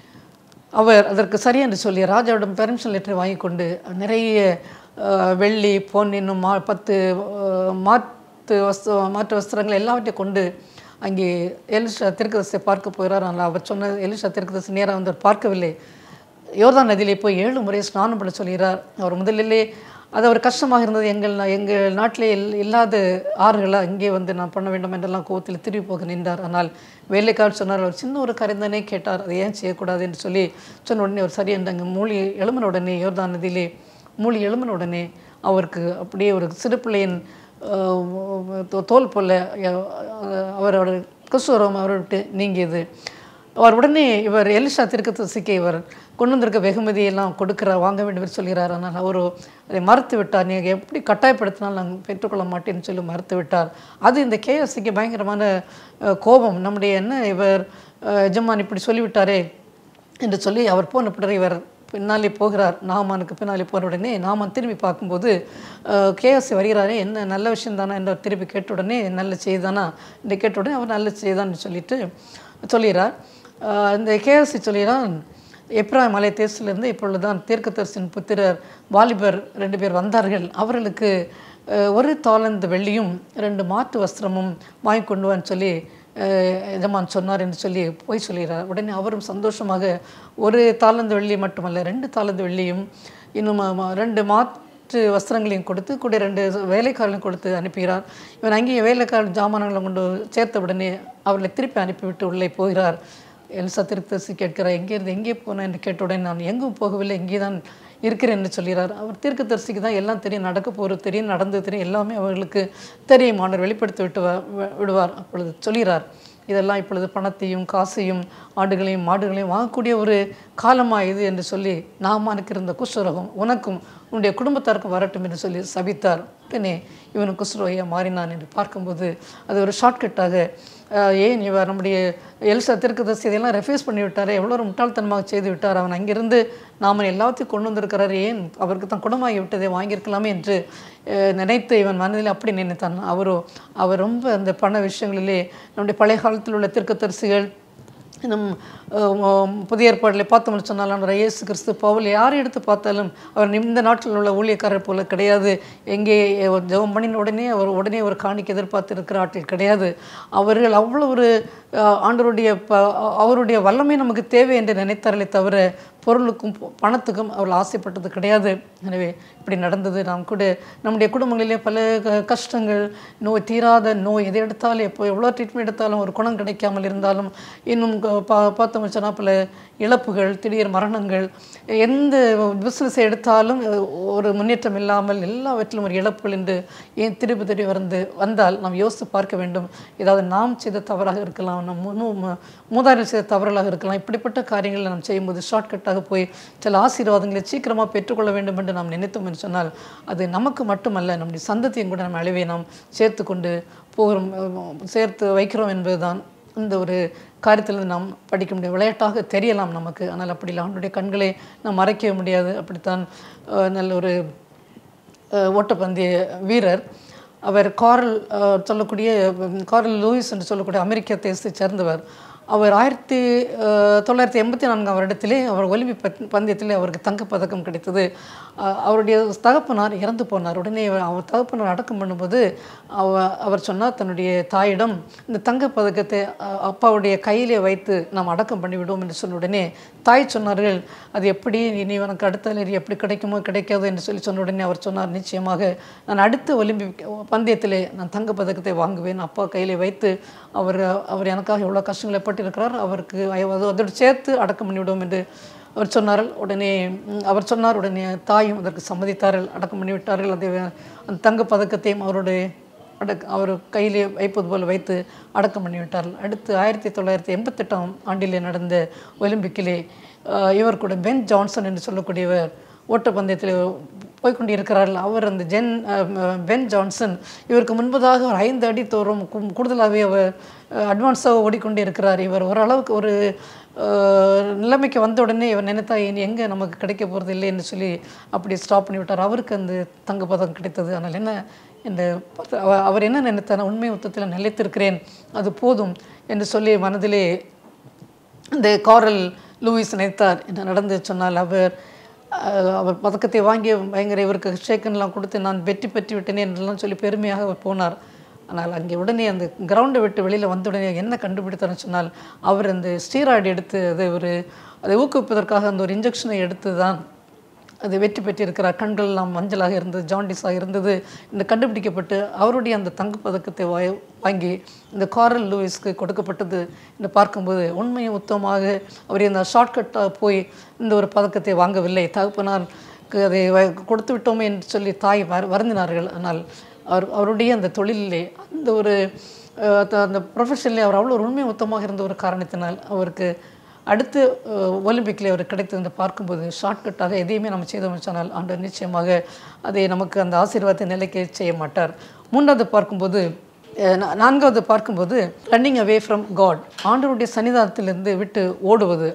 அவர் அதற்கு சரி என்று சொல்லி ராஜாவிடம் பெர்மிஷன் லெட்டர் வாங்கி கொண்டு நிறைய அஹ், வெள்ளி பொன் இன்னும் மா பத்து அஹ், மாற்று வஸ்து மாற்று வஸ்திரங்கள் எல்லாவற்றையும் கொண்டு அங்கே எலிஷா திருக்கதத்தை பார்க்க போகிறார் ஆனால் அவர் சொன்ன எலிஷா திருக்கதசி நேராக வந்து அவர் பார்க்கவில்லை யோர்தான் நதியிலே போய் ஏழு முறை ஸ்நானம் பண்ண சொல்கிறார் அவர் முதலிலே அது அவர் கஷ்டமாக இருந்தது எங்கள் நா- எங்கள் நாட்டிலே இல்- இல்லாத ஆறுகளை அங்கே வந்து நான் பண்ண வேண்டும் என்றெல்லாம் கோவத்தில் திரும்பி போக நின்றார் ஆனால் வேலைக்காரர் சொன்னார் அவர் சின்ன ஒரு கரைந்தனே கேட்டார் அதை ஏன் செய்யக்கூடாது என்று சொல்லி சொன்ன உடனே அவர் சரி என்று அங்கே மூழ்கி எழும்பின உடனே யோர்தான் நதியிலே மூழ்கி எழும்பின உடனே அவருக்கு அப்படியே ஒரு சிறு பிள்ளையின் அஹ், தோ- தோல் போல அஹ், அவரோட கிறிஸ்துவரம் அவரை விட்டு நீங்கியது அவர் உடனே இவர் எலிஷா திருக்கதரிசிக்கு இவர் கொண்டு வந்திருக்க வெகுமதியெல்லாம் கொடுக்கிறார் வாங்க வேண்டும் என்று சொல்கிறார் ஆனால் அவரோ அதை மறுத்து விட்டார் நீங்கள் எப்படி கட்டாயப்படுத்தினால் நாங்கள் பெற்றுக்கொள்ள மாட்டேன்னு சொல்லி மறுத்து விட்டார் அது இந்த கேஎஸ்சிக்கு பயங்கரமான அஹ், கோபம் நம்முடைய என்ன இவர் அஹ், எஜமான் இப்படி சொல்லிவிட்டாரே என்று சொல்லி அவர் போன பிறகு இவர் பின்னாலே போகிறார் நாமானுக்கு பின்னாலே போன உடனே நாமான் திரும்பி பார்க்கும்போது கேஎஸ்சி வருகிறாரே என்ன நல்ல விஷயம் தானே என்று அவர் திருப்பி கேட்ட உடனே நல்ல செய்தானா என்று கேட்ட உடனே அவர் நல்ல செய்தான்னு சொல்லிட்டு சொல்கிறார் அஹ் இந்த கேஎஸ்சி சொல்கிறான் எப்ராஹிம் மலை தேசத்திலிருந்து இப்பொழுதுதான் தீர்க்கதரிசின் புத்திரர் வாலிபர் ரெண்டு பேர் வந்தார்கள் அவர்களுக்கு அஹ், ஒரு தாளந்து வெள்ளியும் ரெண்டு மாட்டு வஸ்திரமும் வாங்கி கொண்டு வான்னு சொல்லி அஹ், எஜமான் சொன்னார் என்று சொல்லி போய் சொல்கிறார் உடனே அவரும் சந்தோஷமாக ஒரு தாளந்து வெள்ளி மட்டுமல்ல ரெண்டு தாளந்து வெள்ளியும் இன்னும் ம- ரெண்டு மாற்று வஸ்திரங்களையும் கொடுத்து கூட ரெண்டு வேலைக்காரர்களையும் கொடுத்து அனுப்புகிறார் இவன் அங்கேயே வேலைக்கார ஜாமான்களை கொண்டு சேர்த்த உடனே அவர்களை திருப்பி அனுப்பிவிட்டு உள்ளே போகிறார் எல்சா திருத்தசி கேட்கிறார் எங்கேருந்து எங்கே போனேன் என்று கேட்ட உடனே நான் எங்கும் போகவில்லை இங்கே தான் இருக்கிறேன் என்று சொல்கிறார் அவர் தீர்க்கதரிசிக்கு தான் எல்லாம் தெரியும் நடக்க போகிறது தெரியும் நடந்தது தெரியும் எல்லாமே அவர்களுக்கு தெரியும் ஆண்டவர் வெளிப்படுத்தி விட்டு வ- வ- விடுவார் அப்பொழுது சொல்கிறார் இதெல்லாம் இப்பொழுது பணத்தையும் காசையும் ஆடுகளையும் மாடுகளையும் வாங்கக்கூடிய ஒரு காலமா இது என்று சொல்லி நாமானுக்கு இருந்த குஷ்டரோகம் உனக்கும் உன்னுடைய குடும்பத்தாருக்கும் வரட்டும் என்று சொல்லி சபித்தார் உடனே இவன் குஷ்டரோகியா மாறினான் என்று பார்க்கும்போது அது ஒரு ஷார்ட்கட்டாக அஹ், ஏன் இவர் நம்முடைய எல்சா திருக்கதர்சி இதெல்லாம் ரெஃப்யூஸ் பண்ணி விட்டார் எவ்வளோ ஒரு முட்டாள்தனமாக செய்து விட்டார் அவன் அங்கிருந்து நாம எல்லாத்தையும் கொண்டு வந்திருக்கிறார் ஏன் அவருக்கு தான் குணமாகி விட்டதை வாங்கியிருக்கலாமே என்று அஹ், நினைத்து இவன் மனதில் அப்படி நினைத்தான் அவரோ அவர் ரொம்ப அந்த பண விஷயங்களிலே நம்முடைய பழைய காலத்தில் உள்ள திருக்கதரிசிகள் நம் அஹ், புதிய ஏற்பாட்டில் பார்த்தோம்னு சொன்னால் ஆண்டவர் இயேசு கிறிஸ்து பவுல் யாரை எடுத்து பார்த்தாலும் அவர் இந்த நாட்டில் உள்ள ஊழியக்காரர் போல கிடையாது எங்கே ஒரு ஜெபம் பண்ணின உடனே அவர் உடனே ஒரு காணிக்கை எதிர்பார்த்து இருக்கிற ஆட்கள் கிடையாது அவர்கள் அவ்வளோ ஒரு அஹ், ஆண்டவருடைய ப அவருடைய வல்லமை நமக்கு தேவை என்று நினைத்தார்களே தவிர பொருளுக்கும் பொ- பணத்துக்கும் அவள் ஆசைப்பட்டது கிடையாது எனவே இப்படி நடந்தது நாம் கூட நம்முடைய குடும்பங்களிலே பல க- கஷ்டங்கள் நோய் தீராத நோய் எதை எடுத்தாலும் எப்போ எவ்வளோ ட்ரீட்மெண்ட் எடுத்தாலும் ஒரு குணம் கிடைக்காமல் இருந்தாலும் இன்னும் க- பா பார்த்தோம் சொன்னால் பல இழப்புகள் திடீர் மரணங்கள் எந்த பிஸ்னஸ் எடுத்தாலும் அஹ், ஒரு முன்னேற்றம் இல்லாமல் எல்லாவற்றிலும் ஒரு இழப்புகள் என்று ஏன் திருப்பி திருப்பி வந்து வந்தால் நாம் யோசித்து பார்க்க வேண்டும் ஏதாவது நாம் செய்த தவறாக இருக்கலாம் நம் முன்னு- மு- மூதாதையர் செய்த தவறுகளாக இருக்கலாம் இப்படிப்பட்ட காரியங்களை நாம் செய்யும்போது ஷார்ட்கட்டாக போய் சில ஆசீர்வாதங்களை சீக்கிரமாக பெற்றுக்கொள்ள வேண்டும் என்று நாம் நினைத்தோம் என்று சொன்னால் அது நமக்கு மட்டுமல்ல நம்முடைய சந்ததியும் கூட நம்ம அழிவை நாம் சேர்த்து கொண்டு போகிறோம் அஹ், சேர்த்து வைக்கிறோம் என்பதுதான் இந்த ஒரு காரியத்திலிருந்து நாம் படிக்க முடியும் விளையாட்டாக தெரியலாம் நமக்கு ஆனால் அப்படி இல்லை அவனுடைய கண்களை நாம் மறைக்க முடியாது அப்படித்தான் அஹ், நல்ல ஒரு அஹ், ஓட்டப்பந்தய வீரர் அவர் காரல் அஹ், சொல்லக்கூடிய உம், காரல் லூயிஸ் என்று சொல்லக்கூடிய அமெரிக்க தேசத்தை சேர்ந்தவர் அவர் ஆயிரத்தி அஹ், தொள்ளாயிரத்தி எண்பத்தி நான்காம் வருடத்திலே அவர் ஒலிம்பிக் பத்- பந்தயத்திலே அவருக்கு தங்கப்பதக்கம் கிடைத்தது அஹ், அவருடைய தகப்பனார் இறந்து போனார் உடனே அவர் அவர் தகப்பனார் அடக்கம் பண்ணும்போது அவ அவர் சொன்னார் தன்னுடைய தாயிடம் இந்த தங்கப்பதக்கத்தை அஹ், அப்பாவுடைய கையிலே வைத்து நாம் அடக்கம் பண்ணிவிடுவோம் என்று சொன்ன உடனே தாய் சொன்னார்கள் அது எப்படி இனி உனக்கு அடுத்த லேரி எப்படி கிடைக்குமோ கிடைக்காதோ என்று சொல்லி சொன்ன உடனே அவர் சொன்னார் நிச்சயமாக நான் அடுத்த ஒலிம்பிக் பந்தயத்திலே நான் தங்கப்பதக்கத்தை வாங்குவேன் அப்பா கையிலே வைத்து அவர் அவர் எனக்காக எவ்வளோ கஷ்டங்களை பட்டிருக்கிறார் அவருக்கு அது- அதோடு சேர்த்து அடக்கம் பண்ணிவிடுவோம் என்று அவர் சொன்னார் உடனே ம், அவர் சொன்னார் உடனே தாயும் அதற்கு சம்மதித்தார்கள் அடக்கம் பண்ணிவிட்டார்கள் அதை அந்த தங்கப் பதக்கத்தையும் அவருடைய அடக் அவர் கையிலே வைப்பது போல் வைத்து அடக்கம் பண்ணிவிட்டார்கள் அடுத்து ஆயிரத்தி தொள்ளாயிரத்தி எண்பத்தெட்டாம் ஆண்டிலே நடந்த ஒலிம்பிக்கிலே அஹ், இவர் கூட பென் ஜான்சன் என்று சொல்லக்கூடியவர் ஓட்டப்பந்தயத்தில் போய்க்கொண்டிருக்கிறார்கள் அவர் அந்த ஜென் அஹ், பென் ஜான்சன் இவருக்கு முன்பதாக ஒரு ஐந்து அடி தோறும் கு- கூடுதலாகவே அவர் அட்வான்ஸாக ஓடிக்கொண்டே இருக்கிறார் இவர் ஓரளவுக்கு ஒரு அஹ், நிலைமைக்கு வந்த உடனே இவர் நினைத்தா இனி எங்கே நமக்கு கிடைக்க போகிறது இல்லை என்று சொல்லி அப்படி ஸ்டாப் பண்ணி விட்டார் அவருக்கு அந்த தங்கப்பதக்கம் கிடைத்தது ஆனால் என்ன இந்த பத்த- அவ- அவர் என்ன நினைத்தார் உண்மை யுத்தத்தில் நிலைத்திருக்கிறேன் அது போதும் என்று சொல்லி மனதிலே இந்த காரல் லூயிஸ் நினைத்தார் என்ன நடந்து சொன்னால் அவர் அஹ், அவர் பதக்கத்தை வாங்கி பயங்கர இவருக்கு ஷேக்கன்லாம் கொடுத்து நான் வெற்றி பெற்று விட்டேனே என்றெல்லாம் சொல்லி பெருமையாக அவர் போனார் ஆனால் அங்கே உடனே அந்த கிரவுண்டை விட்டு வெளியில் வந்த உடனே என்ன கண்டுபிடித்தார்னு சொன்னால் அவர் அந்த ஸ்டீராய்டு எடுத்து அதை ஒரு அதை ஊக்குவிப்பதற்காக அந்த ஒரு இன்ஜெக்ஷனை எடுத்து தான் அது வெற்றி பெற்றிருக்கிறார் கண்கள் எல்லாம் மஞ்சளாக இருந்தது ஜாண்டிஸாக இருந்தது இந்த கண்டுபிடிக்கப்பட்டு அவருடைய அந்த தங்கப்பதக்கத்தை வாய் வாங்கி இந்த காரல் லூயிஸ்க்கு கொடுக்கப்பட்டது என்று பார்க்கும்போது உண்மையும் உத்தமாக அவர் இந்த ஷார்ட்கட்டாக போய் இந்த ஒரு பதக்கத்தை வாங்கவில்லை தகப்பனாருக்கு அதை வ- கொடுத்து விட்டோமே என்று சொல்லி தாய் வர வருந்தினார்கள் ஆனால் அவர் அவருடைய அந்த தொழிலிலே அந்த ஒரு அஹ், த- அந்த ப்ரொஃபஷனிலே அவர் அவ்வளோ உண்மை உத்தமாக இருந்த ஒரு காரணத்தினால் அவருக்கு அடுத்து அஹ், ஒலிம்பிக்கில் அவர் கிடைத்தது என்று பார்க்கும்போது ஷார்ட்கட்டாக எதையுமே நம்ம செய்தோம் சொன்னால் ஆண்டவர் நிச்சயமாக அதை நமக்கு அந்த ஆசீர்வாதத்தை நிலைக்க செய்ய மாட்டார் மூன்றாவது பார்க்கும்போது அஹ், நா- நான்காவது பார்க்கும்போது ரன்னிங் அவே ஃப்ரம் காட் ஆண்டவருடைய சன்னிதானத்திலிருந்து விட்டு ஓடுவது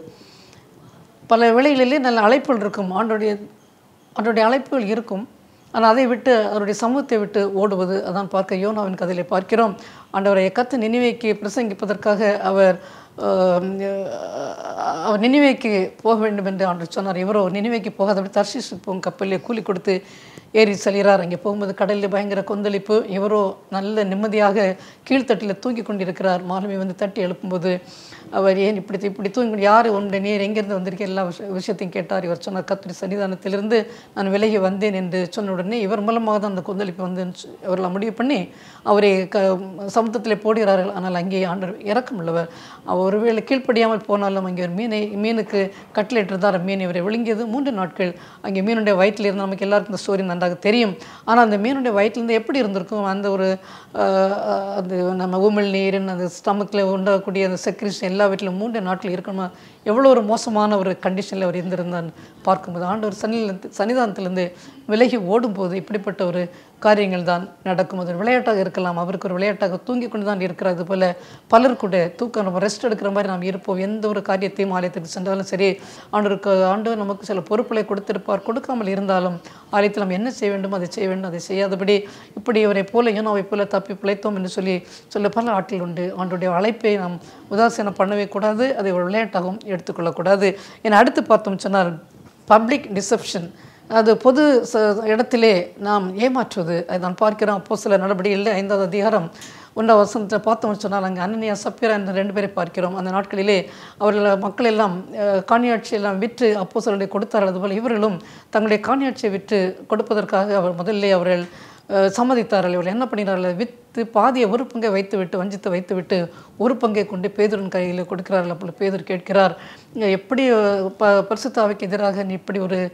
பல வேளைகளிலே நல்ல அழைப்புகள் இருக்கும் ஆண்டோடைய அவருடைய அழைப்புகள் இருக்கும் ஆனால் அதை விட்டு அவருடைய சமூகத்தை விட்டு ஓடுவது அதான் பார்க்க யோனாவின் கதையிலே பார்க்கிறோம் ஆண்டவரை கத்து நினைவைக்கு பிரசங்கிப்பதற்காக அவர் ஆஹ், அவர் நினைவைக்கு போக வேண்டும் என்று ஆண்டவர் சொன்னார் இவரோ நினைவைக்கு போகாதபடி தர்ஷிஷுக்கு போகும் கப்பலிலே கூலி கொடுத்து ஏறி செல்கிறார் அங்கே போகும்போது கடலில் பயங்கர கொந்தளிப்பு இவரோ நல்ல நிம்மதியாக கீழ்த்தட்டில் தூங்கி கொண்டிருக்கிறார் மாலுமி வந்து தட்டி எழுப்பும்போது அவர் ஏன் இப்படி இப்படி தூங்கி யார் உன்னுடைய நீர் எங்கேருந்து வந்திருக்க எல்லா விஷ விஷயத்தையும் கேட்டார் இவர் சொன்னார் கத்திரி சன்னிதானத்திலிருந்து நான் விலகி வந்தேன் என்று சொன்ன உடனே இவர் மூலமாக தான் அந்த கொந்தளிப்பு வந்து அவர்கள் முடிவு பண்ணி அவரை க சமுத்திரத்திலே போடுகிறார்கள் ஆனால் அங்கே ஆண்டவர் இறக்கம் உள்ளவர் அவர் ஒருவேளை கீழ்ப்படியாமல் போனாலும் அங்கே ஒரு மீனை மீனுக்கு கட்டளையிட்டிருந்தார் மீன் இவரை விழுங்கியது மூன்று நாட்கள் அங்கே மீனுடைய வயிற்றில் இருந்து நமக்கு எல்லாருக்கும் இந்த ஸ்டோரி நன்றாக நன்றாக தெரியும் ஆனால் அந்த மீனுடைய வயிற்றிலேருந்து எப்படி இருந்திருக்கும் அந்த ஒரு அஹ், அஹ், அது நம்ம உமிழ்நீர் அந்த ஸ்டமக்கில் உண்டாகக்கூடிய அந்த செக்ரிஷன் எல்லா வீட்டிலும் மூன்று நாட்கள் இருக்கணுமா எவ்வளோ ஒரு மோசமான ஒரு கண்டிஷனில் அவர் இருந்திருந்தான்னு பார்க்கும்போது ஆண்டவர் சன்னிலிருந்து சன்னிதானத்திலிருந்து விலகி ஓடும்போது இப்படிப்பட்ட ஒரு காரியங்கள் தான் நடக்கும் அது ஒரு விளையாட்டாக இருக்கலாம் அவருக்கு ஒரு விளையாட்டாக தூங்கி கொண்டு தான் இருக்கிறார் அது போல பலர் கூட தூக்கம் நம்ம ரெஸ்ட் எடுக்கிற மாதிரி நாம் இருப்போம் எந்த ஒரு காரியத்தையும் ஆலயத்துக்கு சென்றாலும் சரி ஆண்டவருக்கு ஆண்டவர் நமக்கு சில பொறுப்புகளை கொடுத்திருப்பார் கொடுக்காமல் இருந்தாலும் ஆலயத்தில் நாம் என்ன செய்ய வேண்டும் அதை செய்ய வேண்டும் அதை செய்யாதபடி இப்படி இவரை போல யோனாவை போல தப்பி பிழைத்தோம் என்று சொல்லி சொல்ல பல ஆட்கள் உண்டு ஆண்டுடைய அழைப்பை நாம் உதாசீனம் பண்ணவே கூடாது அதை ஒரு விளையாட்டாகவும் எடுத்துக்கொள்ளக்கூடாது என அடுத்து பார்த்தோம் சொன்னால் பப்ளிக் டிசப்ஷன் அது பொது ச இடத்திலே நாம் ஏமாற்றுவது அதை நான் பார்க்கிறோம் அப்போ சில நடவடிக்கையில் ஐந்தாவது அதிகாரம் ஒன்றாம் வசனத்தை பார்த்தோம்னு சொன்னால் அங்கே அனனியா சப்பிரா என்ற ரெண்டு பேரை பார்க்கிறோம் அந்த நாட்களிலே அவர்கள் மக்கள் எல்லாம் அஹ், காணியாட்சி எல்லாம் விற்று அப்போ சிலருடைய கொடுத்தார்கள் அதுபோல் இவர்களும் தங்களுடைய காணியாட்சியை விற்று கொடுப்பதற்காக அவர் முதல்ல அவர்கள் அஹ், சம்மதித்தார்கள் இவர்கள் என்ன பண்ணினார்கள் விற்று பாதியை ஒரு பங்கை வைத்து விட்டு வஞ்சித்து வைத்து விட்டு ஒரு பங்கை கொண்டு பேதரின் கையில் கொடுக்கிறார்கள் அப்பொழுது பேதர் கேட்கிறார் எப்படி அஹ், ப பரிசுத்தாவுக்கு எதிராக நீ இப்படி ஒரு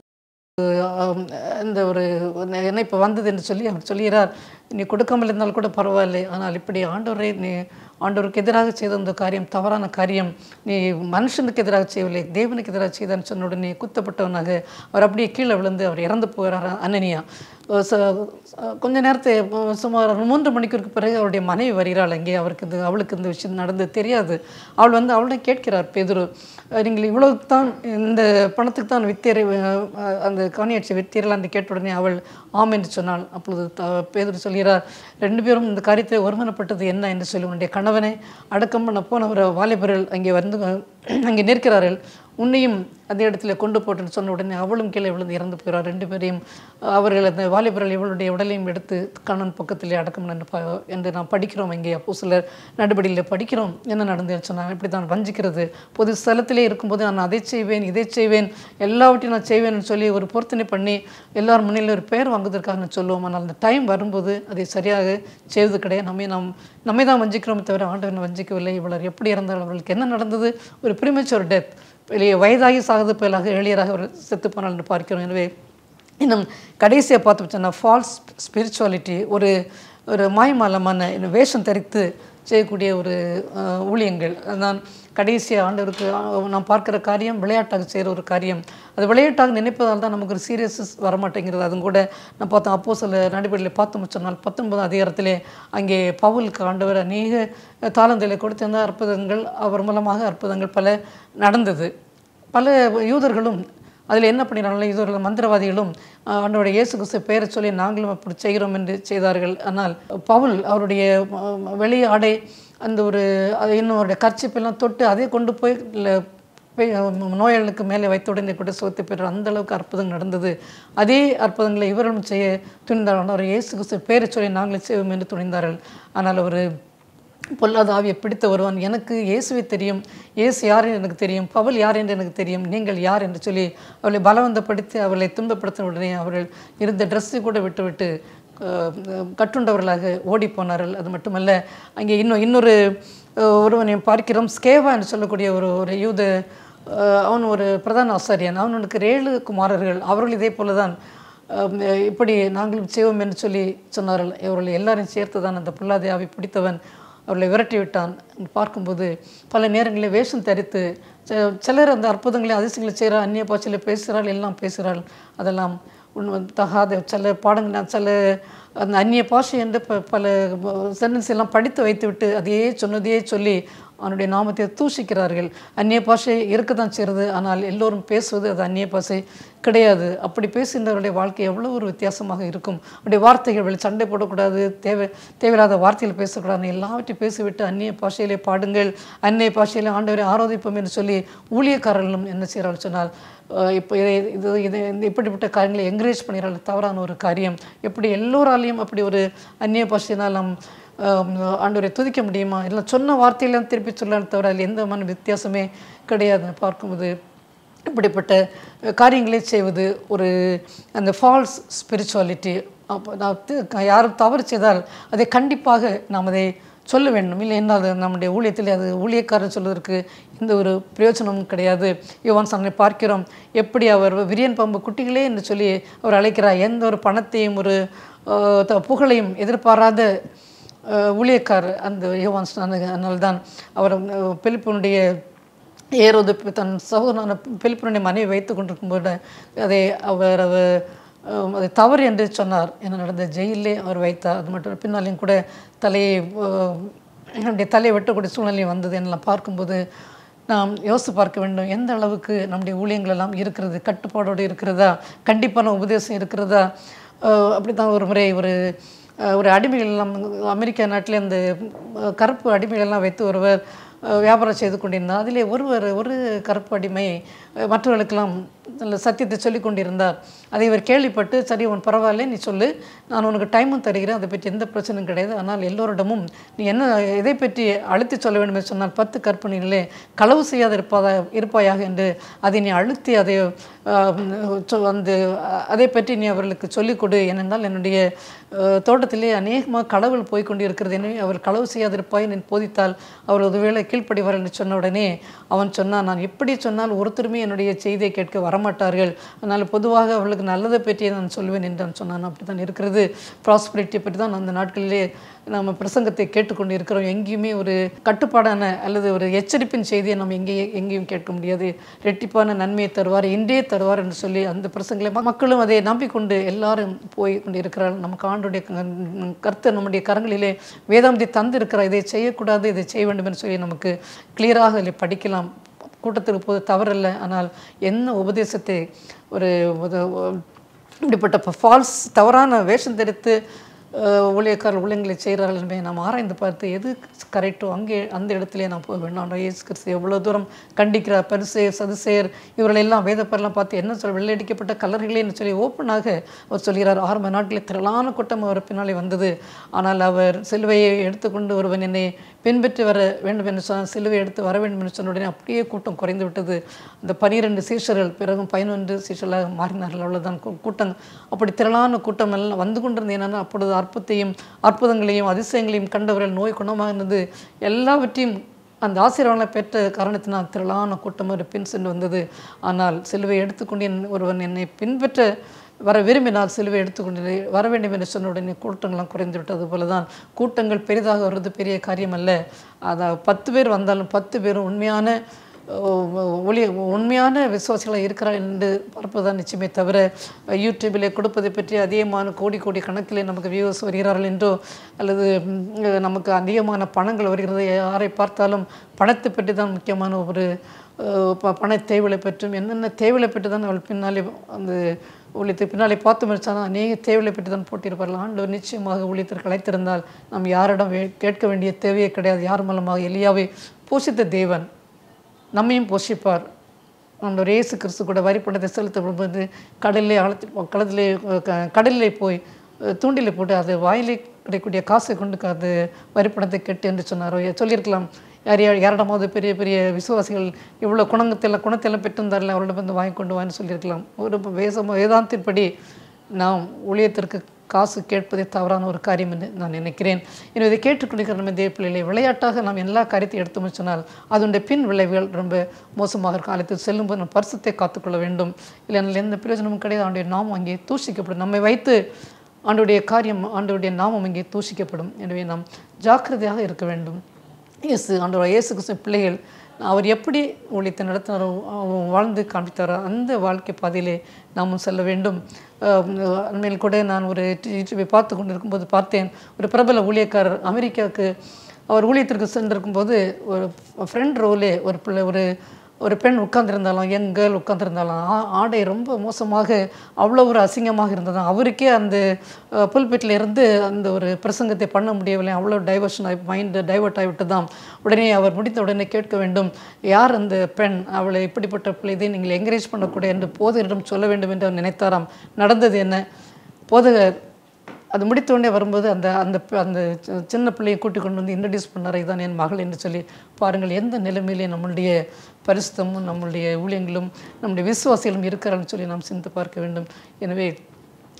ஆம், இந்த ஒரு என்ன இப்போ வந்தது என்று சொல்லி அவர் சொல்கிறார் நீ கொடுக்காமல் இருந்தால் கூட பரவாயில்லை ஆனால் இப்படி ஆண்டவரை நீ ஆண்டவருக்கு எதிராக செய்த இந்த காரியம் தவறான காரியம் நீ மனுஷனுக்கு எதிராக செய்யவில்லை தேவனுக்கு எதிராக செய்தான்னு சொன்ன உடனே குத்தப்பட்டவனாக அவர் அப்படியே கீழே விழுந்து அவர் இறந்து போகிறார் அனனியா அஹ் ச- அஹ் கொஞ்ச நேரத்தை அஹ் சுமார் ஒரு மூன்று மணிக்கூருக்கு பிறகு அவருடைய மனைவி வருகிறாள் அங்கே அவருக்கு இந்த அவளுக்கு இந்த விஷயம் நடந்தது தெரியாது அவள் வந்து அவளிடம் கேட்கிறார் பேதுரு அஹ் நீங்கள் இவ்வளவு தான் இந்த பணத்துக்கு தான் வித்தீரை அஹ் அந்த காணியாட்சி வித்தீர்கள் என்று கேட்ட உடனே அவள் ஆம் என்று சொன்னாள் அப்பொழுது த பேதுரு சொல்கிறார் ரெண்டு பேரும் இந்த காரியத்தை ஒருமனப்பட்டது என்ன என்று சொல்லி உன்னுடைய கணவனை அடக்கம் பண்ண போன ஒரு வாலிபர்கள் அங்கே வந்து அங்கே நிற்கிறார்கள் உன்னையும் அதே இடத்துல கொண்டு போட்டுன்னு சொன்ன உடனே அவளும் கீழே விழுந்து இறந்து போகிறார் ரெண்டு பேரையும் அவர்கள் அந்த வாலிபர்கள் இவளுடைய உடலையும் எடுத்து கண்ணன் பக்கத்திலே அடக்கம் என்று ப- என்று நாம் படிக்கிறோம் இங்கே அப்போ சிலர் நடுபடியில் படிக்கிறோம் என்ன நடந்ததுன்னு சொன்னால் இப்படி தான் வஞ்சிக்கிறது பொது ஸ்தலத்திலே இருக்கும்போது நான் அதை செய்வேன் இதை செய்வேன் எல்லாவற்றையும் நான் செய்வேன்னு சொல்லி ஒரு பொருத்தனை பண்ணி எல்லார் முன்னிலையும் ஒரு பெயர் வாங்குவதற்காக நான் சொல்லுவோம் ஆனால் அந்த டைம் வரும்போது அதை சரியாக செய்வது கிடையாது நம்மை நாம் நம்மை தான் வஞ்சிக்கிறோமே தவிர ஆண்டவனை வஞ்சிக்கவில்லை இவளர் எப்படி இறந்தால் அவர்களுக்கு என்ன நடந்தது ஒரு ப்ரிமேச்சர் டெத் வெளியே வயதாகி சாகுது பதிலாக எளியராக அவர் செத்து போனால் என்று பார்க்கிறோம் எனவே இன்னும் கடைசியாக பார்த்து சொன்னால் ஃபால்ஸ் ஸ்பிரிச்சுவாலிட்டி ஒரு ஒரு மாயமாலமான இன்னும் வேஷம் தரித்து செய்யக்கூடிய ஒரு அஹ், ஊழியங்கள் நான் கடைசி ஆண்டவருக்கு அஹ், நாம் பார்க்குற காரியம் விளையாட்டாக செய்கிற ஒரு காரியம் அது விளையாட்டாக நினைப்பதால் தான் நமக்கு ஒரு சீரியஸஸ் வரமாட்டேங்கிறது அதுவும் கூட நான் பார்த்தோம் அப்போ சில நடைபெறல பார்த்தோம் சொன்னால் பத்தொன்பதாம் அதிகாரத்திலே அங்கே பவுலுக்கு ஆண்டவர் அநேக தாளந்தைகளை கொடுத்திருந்த அற்புதங்கள் அவர் மூலமாக அற்புதங்கள் பல நடந்தது பல யூதர்களும் அதில் என்ன பண்ணினார்கள் யூதர்கள் மந்திரவாதிகளும் ஆஹ், ஆண்டவருடைய இயேசு கிறிஸ்து பெயரை சொல்லி நாங்களும் அப்படி செய்கிறோம் என்று செய்தார்கள் ஆனால் பவுல் அவருடைய ஆஹ், வெளி ஆடை அந்த ஒரு அது இன்னும் அவருடைய கர்ச்சிப்பெல்லாம் தொட்டு அதே கொண்டு போய் ல- போய் நோயாளிகளுக்கு மேலே வைத்த உடனே கூட சுகத்தை பெற்ற அந்த அளவுக்கு அற்புதம் நடந்தது அதே அற்புதங்களை இவர்களும் செய்ய துணிந்தார்கள் அவர் இயேசு கிறிஸ்து பேரை சொல்லி நாங்களே செய்வோம் என்று துணிந்தார்கள் ஆனால் ஒரு பொல்லாத ஆவியை பிடித்த ஒருவன் எனக்கு இயேசுவை தெரியும் இயேசு யார் என்று எனக்கு தெரியும் பவுல் யார் என்று எனக்கு தெரியும் நீங்கள் யார் என்று சொல்லி அவளை பலவந்தப்படுத்தி அவளை துன்பப்படுத்தின உடனே அவர்கள் இருந்த ட்ரெஸ்ஸை கூட விட்டுவிட்டு அஹ், கட்டுண்டவர்களாக ஓடி போனார்கள் அது மட்டுமல்ல அங்கே இன்னும் இன்னொரு அஹ், ஒருவனை பார்க்கிறோம் ஸ்கேவா என்று சொல்லக்கூடிய ஒரு ஒரு யூத அஹ், அவன் ஒரு பிரதான ஆசாரியன் அவனுக்கு ஏழு குமாரர்கள் அவர்கள் இதே போல தான் அஹ் இப்படி நாங்களும் செய்வோம் என்று சொல்லி சொன்னார்கள் இவர்கள் எல்லாரையும் சேர்த்து தான் அந்த பொல்லாத ஆவி பிடித்தவன் அவர்களை விரட்டி விட்டான் பார்க்கும்போது பல நேரங்களில் வேஷம் தரித்து ச- சிலர் அந்த அற்புதங்களை அதிசயங்களை செய்கிறார் அந்நிய பாஷையில் பேசுகிறாள் எல்லாம் பேசுகிறாள் அதெல்லாம் உண்மை தகாத சில பாடங்கள் சில அந்த அந்நிய பாஷை என்று ப பல சென்டென்ஸ் எல்லாம் படித்து வைத்துவிட்டு அதையே சொன்னதையே சொல்லி அவனுடைய நாமத்தை தூஷிக்கிறார்கள் அந்நிய பாஷை இருக்க தான் செய்கிறது ஆனால் எல்லோரும் பேசுவது அது அந்நிய பாஷை கிடையாது அப்படி பேசுகின்றவருடைய வாழ்க்கை எவ்வளோ ஒரு வித்தியாசமாக இருக்கும் அவருடைய வார்த்தைகள் வெளி சண்டை போடக்கூடாது தேவை தேவையில்லாத வார்த்தைகள் பேசக்கூடாது எல்லாவற்றையும் பேசிவிட்டு அந்நிய பாஷையிலே பாடுங்கள் அந்நிய பாஷையிலே ஆண்டவரை ஆரோதிப்போம் என்று சொல்லி ஊழியக்காரர்களும் என்ன செய்கிறார்கள் சொன்னால் அஹ் இப்போ இதை இது இது இந்த இப்படிப்பட்ட காரியங்களை என்கரேஜ் பண்ணுகிறார்கள் தவறான ஒரு காரியம் எப்படி எல்லோராலையும் அப்படி ஒரு அந்நிய பாஷையினால் நாம் ஆம், ஆண்டவரை துதிக்க முடியுமா இல்லை சொன்ன வார்த்தையெல்லாம் திருப்பி சொல்லலாம் தவிர அதில் எந்த மன வித்தியாசமே கிடையாது பார்க்கும்போது இப்படிப்பட்ட காரியங்களை செய்வது ஒரு அந்த ஃபால்ஸ் ஸ்பிரிச்சுவாலிட்டி அப்போ நான் தி- யாரும் தவறு செய்தால் அதை கண்டிப்பாக நாம் அதை சொல்ல வேண்டும் இல்லை என்ன அது நம்முடைய ஊழியத்தில் அது ஊழியக்காரர் சொல்வதற்கு எந்த ஒரு பிரயோஜனமும் கிடையாது யோவான் சாமி பார்க்கிறோம் எப்படி அவர் விரியன் பாம்பு குட்டிகளே என்று சொல்லி அவர் அழைக்கிறார் எந்த ஒரு பணத்தையும் ஒரு அஹ், த- புகழையும் எதிர்பாராத அஹ், ஊழியக்காரர் அந்த யோவான் அதனால தான் அவர் அஹ், பிலிப்பினுடைய ஏரோது பி- தன் சகோதரனான பிலிப்பினுடைய மனைவி வைத்து கொண்டிருக்கும்போது அதை அவர் அவர் அஹ், அது தவறு என்று சொன்னார் என்ன நடந்த ஜெயிலே அவர் வைத்தார் அது மட்டும் இல்ல, பின்னாலையும் கூட தலையை அஹ், நம்முடைய தலையை வெட்டக்கூடிய சூழ்நிலை வந்தது என்னெல்லாம் பார்க்கும்போது நாம் யோசித்து பார்க்க வேண்டும் எந்த அளவுக்கு நம்முடைய ஊழியங்கள் எல்லாம் இருக்கிறது கட்டுப்பாடோடு இருக்கிறதா கண்டிப்பான உபதேசம் இருக்கிறதா அஹ், அப்படி தான் ஒரு முறை ஒரு அஹ், ஒரு அடிமைகள் எல்லாம் அமெரிக்கா நாட்டிலே அந்த அஹ், கருப்பு அடிமைகள் எல்லாம் வைத்து ஒருவர் அஹ், வியாபாரம் செய்து கொண்டிருந்தார் அதிலே ஒருவர் ஒரு கருப்பு அடிமை அஹ், மற்றவர்களுக்கெல்லாம் நல்ல சத்தியத்தை சொல்லி கொண்டிருந்தார் அதை இவர் கேள்விப்பட்டு சரி உன் பரவாயில்ல நீ சொல்லு நான் உனக்கு டைமும் தருகிறேன் அதை பற்றி எந்த பிரச்சனையும் கிடையாது ஆனால் எல்லோரிடமும் நீ என்ன எதை பற்றி அழுத்தி சொல்ல வேண்டும் என்று சொன்னால் பத்து கற்பனைகளே களவு செய்யாத இருப்பதா இருப்பாயாக என்று அதை நீ அழுத்தி அதை ஆஹ், சொ- அந்த அதை பற்றி நீ அவர்களுக்கு சொல்லிக் கொடு ஏனென்றால் என்னுடைய ஆஹ், தோட்டத்திலே அநேகமாக களவுகள் போய் கொண்டு இருக்கிறது எனவே அவர் களவு செய்யாதிருப்பாய் நீ போதித்தால் அவர் ஒருவேளை கீழ்ப்படிவார் என்று சொன்ன உடனே அவன் சொன்னான் நான் எப்படி சொன்னால் ஒருத்தருமே என்னுடைய செய்தியை கேட்க வரமாட்டார்கள் அதனால் பொதுவாக அவர்களுக்கு நல்லதை பற்றி நான் சொல்வேன் என்று அவன் சொன்னான் அப்படி தான் இருக்கிறது ப்ராஸ்பரிட்டியை பற்றி தான் அந்த நாட்களிலே நம்ம பிரசங்கத்தை கேட்டுக்கொண்டு இருக்கிறோம் எங்கேயுமே ஒரு கட்டுப்பாடான அல்லது ஒரு எச்சரிப்பின் செய்தியை நம்ம எங்கேயும் எங்கேயும் கேட்க முடியாது ரெட்டிப்பான நன்மையை தருவார் இன்றே தருவார் என்று சொல்லி அந்த பிரசங்களை ம- மக்களும் அதை நம்பிக்கொண்டு எல்லாரும் போய் கொண்டு இருக்கிறார்கள் நமக்கு ஆண்டுடைய க- கர்த்தர் நம்முடைய கரங்களிலே வேதாந்தி தந்து இருக்கிறார் இதை செய்யக்கூடாது இதை செய்ய வேண்டும் என்று சொல்லி நமக்கு கிளியராக அதில் படிக்கலாம் கூட்டத்துக்கு போது தவறில்லை ஆனால் என்ன உபதேசத்தை ஒரு உத- இப்படிப்பட்ட ஃபால்ஸ் தவறான வேஷம் தெரித்து அஹ், ஊழியக்காரர் ஊழியங்களை செய்கிறார்கள் என்பதை நாம் ஆராய்ந்து பார்த்து எது கரெக்டோ அங்கே அந்த இடத்திலே நாம் போக வேண்டும் ஆனால் இயேசு கிறிஸ்து எவ்வளோ தூரம் கண்டிக்கிறார் பரிசேர் சதுசேர் இவர்களெல்லாம் வேதப்பெல்லாம் பார்த்து என்ன சொல்ல வெள்ளையடிக்கப்பட்ட கலர்களேன்னு சொல்லி ஓப்பனாக அவர் சொல்கிறார் ஆரம்ப நாட்களில் திரளான கூட்டம் அவர் பின்னாலே வந்தது ஆனால் அவர் சிலுவையை எடுத்துக்கொண்டு ஒருவன் என்னை பின்பற்றி வர வேண்டும் என்று சொன்னால் சிலுவை எடுத்து வர வேண்டும் என்று சொன்ன உடனே அப்படியே கூட்டம் குறைந்து விட்டது அந்த பனிரெண்டு சீஷர்கள் பிறகும் பதினொன்று சீஷர்களாக மாறினார்கள் அவ்வளவுதான் கூ- கூட்டம் அப்படி திரளான கூட்டம் எல்லாம் வந்து கொண்டிருந்தது என்னன்னா அப்பொழுது அற்பத்தையும் அற்புதங்களையும் அதிசயங்களையும் கண்டவர்கள் நோய் குணமாகினது எல்லாவற்றையும் அந்த ஆசீர்வாதங்களை பெற்ற காரணத்தினால் திரளான கூட்டம் ஒரு பின் சென்று வந்தது ஆனால் சிலுவை எடுத்துக்கொண்டு என் ஒருவன் என்னை பின்பற்ற வர விரும்பினால் சிலுவை எடுத்துக்கொண்டு வர வேண்டும் என்று சொன்ன உடனே கூட்டங்கள்லாம் குறைந்து விட்டது போல தான் கூட்டங்கள் பெரிதாக வருவது பெரிய காரியம் அல்ல அதான் பத்து பேர் வந்தாலும் பத்து பேரும் உண்மையான ஒளி உண்மையான விசுவாசிகளாக இருக்கிறார் என்று பார்ப்பதுதான் நிச்சயமே தவிர யூடியூபிலே கொடுப்பதை பற்றி அதிகமான கோடி கோடி கணக்கிலே நமக்கு வியூஸ் வருகிறார்கள் என்றோ அல்லது ம், நமக்கு அதிகமான பணங்கள் வருகிறது யாரை பார்த்தாலும் பணத்தை பற்றி தான் முக்கியமான ஒரு அஹ், ப- பண தேவைகளை பற்றும் என்னென்ன தேவைகளை பற்றி தான் அவள் பின்னாலே அந்த ஊழியத்துக்கு பின்னாலே பார்த்து முடிச்சாலும் அநேக தேவைகளை பற்றி தான் போட்டிருப்பார்கள் ஆண்டவர் நிச்சயமாக ஊழியத்திற்கு அழைத்திருந்தால் நாம் யாரிடம் வே- கேட்க வேண்டிய தேவையே கிடையாது யார் மூலமாக எலியாவை போஷித்த தேவன் நம்மையும் போஷிப்பார் ஆண்டவர் இயேசு கிறிஸ்து கூட வரிப்பணத்தை செலுத்தப்படும்போது கடலிலே ஆழத்தி கடலிலே க- கடலிலே போய் அஹ், தூண்டிலே போட்டு அது வாயிலே கிடைக்கக்கூடிய காசை கொண்டு க- அது வரிப்பணத்தை கெட்டு என்று சொன்னாரோ சொல்லியிருக்கலாம் யார் யார் யாரிடமாவது பெரிய பெரிய விசுவாசிகள் இவ்வளோ குணங்கத்தெல்லாம் குணத்தெல்லாம் பெற்றிருந்தார்கள் அவரிடம் வந்து வாங்கி கொண்டு வான்னு சொல்லியிருக்கலாம் ஒரு வேசம் வேதாந்தின்படி நாம் ஊழியத்திற்கு காசு கேட்பதே தவறான ஒரு காரியம் என்று நான் நினைக்கிறேன் எனவே இதை கேட்டுக்கொண்டிருக்கிற நம்ம தேவ பிள்ளைகளை விளையாட்டாக நாம் எல்லா காரியத்தையும் எடுத்து சொன்னால் அதனுடைய பின் விளைவுகள் ரொம்ப மோசமாக இருக்கும் காலத்தில் செல்லும்போது நம்ம பரிசுத்தை காத்துக்கொள்ள வேண்டும் இல்லைனால் எந்த பிரயோஜனமும் கிடையாது ஆண்டுடைய நாமம் அங்கே தூஷிக்கப்படும் நம்மை வைத்து ஆண்டுடைய காரியம் ஆண்டுடைய நாமம் இங்கே தூஷிக்கப்படும் எனவே நாம் ஜாக்கிரதையாக இருக்க வேண்டும் இயேசு ஆண்டவர் இயேசு கிறிஸ்து பிள்ளைகள் அவர் எப்படி ஊழியத்தை நடத்தினாரோ அவர் வாழ்ந்து காண்பித்தாரோ அந்த வாழ்க்கை பாதையிலே நாமும் செல்ல வேண்டும் அஹ் அண்மையில் கூட நான் ஒரு யூடியூபை பார்த்து கொண்டு இருக்கும்போது பார்த்தேன் ஒரு பிரபல ஊழியக்காரர் அமெரிக்காவுக்கு அவர் ஊழியத்திற்கு சென்றிருக்கும்போது ஒரு ஃப்ரெண்ட் ரோலே ஒரு பிள்ளை ஒரு ஒரு பெண் உட்கார்ந்திருந்தாலும் யங் கேர்ள் உட்கார்ந்திருந்தாலும் ஆ- ஆடை ரொம்ப மோசமாக அவ்வளோ ஒரு அசிங்கமாக இருந்ததாம் அவருக்கே அந்த புல்பெட்டில் இருந்து அந்த ஒரு பிரசங்கத்தை பண்ண முடியவில்லை அவ்வளோ டைவர்ஷன் ஆகி மைண்டு டைவர்ட் ஆகிவிட்டதாம் உடனே அவர் முடித்த உடனே கேட்க வேண்டும் யார் அந்த பெண் அவளை இப்படிப்பட்ட பிள்ளை இதை நீங்கள் என்கரேஜ் பண்ணக்கூடாது என்று போதகரிடம் சொல்ல வேண்டும் என்று அவர் நினைத்தாராம் நடந்தது என்ன போதகர் அது முடித்த உடனே வரும்போது அந்த அந்த ப- அந்த சி- சின்ன பிள்ளையை கூட்டி கொண்டு வந்து இன்ட்ரடியூஸ் பண்ணார் இதான் என் மகள் என்று சொல்லி பாருங்கள் எந்த நிலைமையிலே நம்மளுடைய பரிசுத்தமும் நம்மளுடைய ஊழியங்களும் நம்முடைய விசுவாசிகளும் இருக்கிறான்னு சொல்லி நாம் சிந்தித்து பார்க்க வேண்டும் எனவே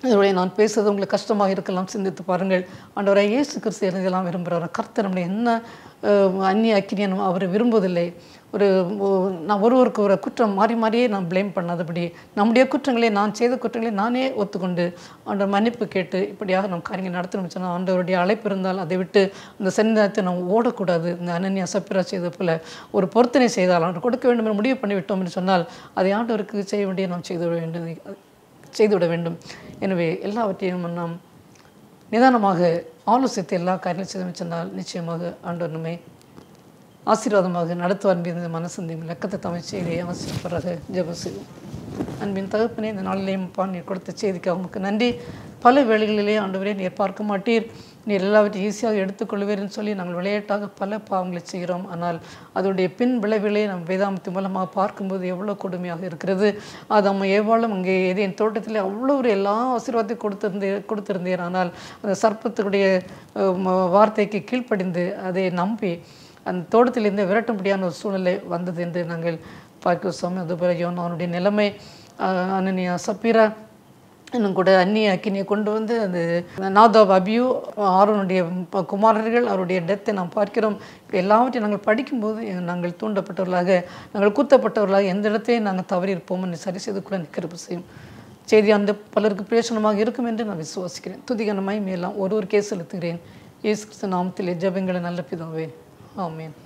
இதோடைய நான் பேசுறது உங்களுக்கு கஷ்டமாக இருக்கலாம் சிந்தித்து பாருங்கள் ஆண்டவரை இயேசு கிறிஸ்து எழுதலாம் விரும்புகிறவர் கர்த்தர் நம்முடைய என்ன அஹ், அந்நிய அக்கினியனும் அவர் விரும்புவதில்லை ஒரு ஒ- நான் ஒருவருக்கு ஒரு குற்றம் மாறி மாறியே நான் ப்ளேம் பண்ணாதபடி நம்முடைய குற்றங்களை நான் செய்த குற்றங்களை நானே ஒத்துக்கொண்டு ஆண்டவர் மன்னிப்பு கேட்டு இப்படியாக நம் காரியங்கள் நடத்தணும் சொன்னால் ஆண்டவருடைய அழைப்பு இருந்தால் அதை விட்டு அந்த சன்னிதானத்தை நாம் ஓடக்கூடாது இந்த அனன்யா சப்பிரா செய்த போல ஒரு பொருத்தனை செய்தால் ஆண்டு கொடுக்க வேண்டும் என்று முடிவு பண்ணிவிட்டோம் என்று சொன்னால் அதை ஆண்டவருக்கு செய்ய வேண்டிய நாம் செய்து விட வேண்டும் செய்துவிட வேண்டும் எனவே எல்லாவற்றையும் நாம் நிதானமாக ஆலோசித்து எல்லா காரியங்களும் செய்து சொன்னால் நிச்சயமாக ஆண்டவர் நம்மை ஆசீர்வாதமாக நடத்துவார் என்பது மனசந்தியம் லக்கத்தை தமிழ் செய்தியை ஆசீர்வராக ஜெபம் செய்வோம் அன்பின் தகப்பனே இந்த நாளிலேயும் பா நீர் கொடுத்த செய்திக்கு உமக்கு நன்றி பல வேளைகளிலே ஆண்டவரே நீர் பார்க்க மாட்டீர் நீர் எல்லாவற்றையும் ஈஸியாக எடுத்துக்கொள்வீர்னு சொல்லி நாங்கள் விளையாட்டாக பல பாவங்களை செய்கிறோம் ஆனால் அதனுடைய பின் விளைவுகளை நம் வேதாமத்து மூலமாக பார்க்கும்போது எவ்வளோ கொடுமையாக இருக்கிறது அது நம்ம எவ்வளவு அங்கே எதையும் தோட்டத்தில் அவ்வளோ ஒரு எல்லா ஆசீர்வாதத்தையும் கொடுத்திருந்தே கொடுத்திருந்தேன் ஆனால் அந்த சர்ப்பத்துடைய அஹ், ம- வார்த்தைக்கு கீழ்ப்படிந்து அதை நம்பி அந்த தோட்டத்திலிருந்து விரட்டும்படியான ஒரு சூழ்நிலை வந்தது என்று நாங்கள் பார்க்க சுவாமி அதுபோல யோனானுடைய நிலைமை அஹ், அனனியா சப்பீரா இன்னும் கூட அந்நிய அக்கினியை கொண்டு வந்து அந்த நாதாப் அபியூ ஆரோனுடைய ப- குமாரர்கள் அவருடைய டெத்தை நாம் பார்க்கிறோம் இப்படி எல்லாவற்றையும் நாங்கள் படிக்கும்போது எ- நாங்கள் தூண்டப்பட்டவர்களாக நாங்கள் கூத்தப்பட்டவர்களாக எந்த இடத்தையும் நாங்கள் தவறி இருப்போம்னு சரி செய்து கூட நிற்கிறப்பு செய்யும் செய்தி அந்த பலருக்கு பிரயோசனமாக இருக்கும் என்று நான் விசுவாசிக்கிறேன் துதிகனமாய் மேலாம் ஒரு ஒரு கேஸ் செலுத்துகிறேன் இயேசு கிறிஸ்து நாமத்திலே ஜெபங்களை நல்ல பிதாவே ஆமென்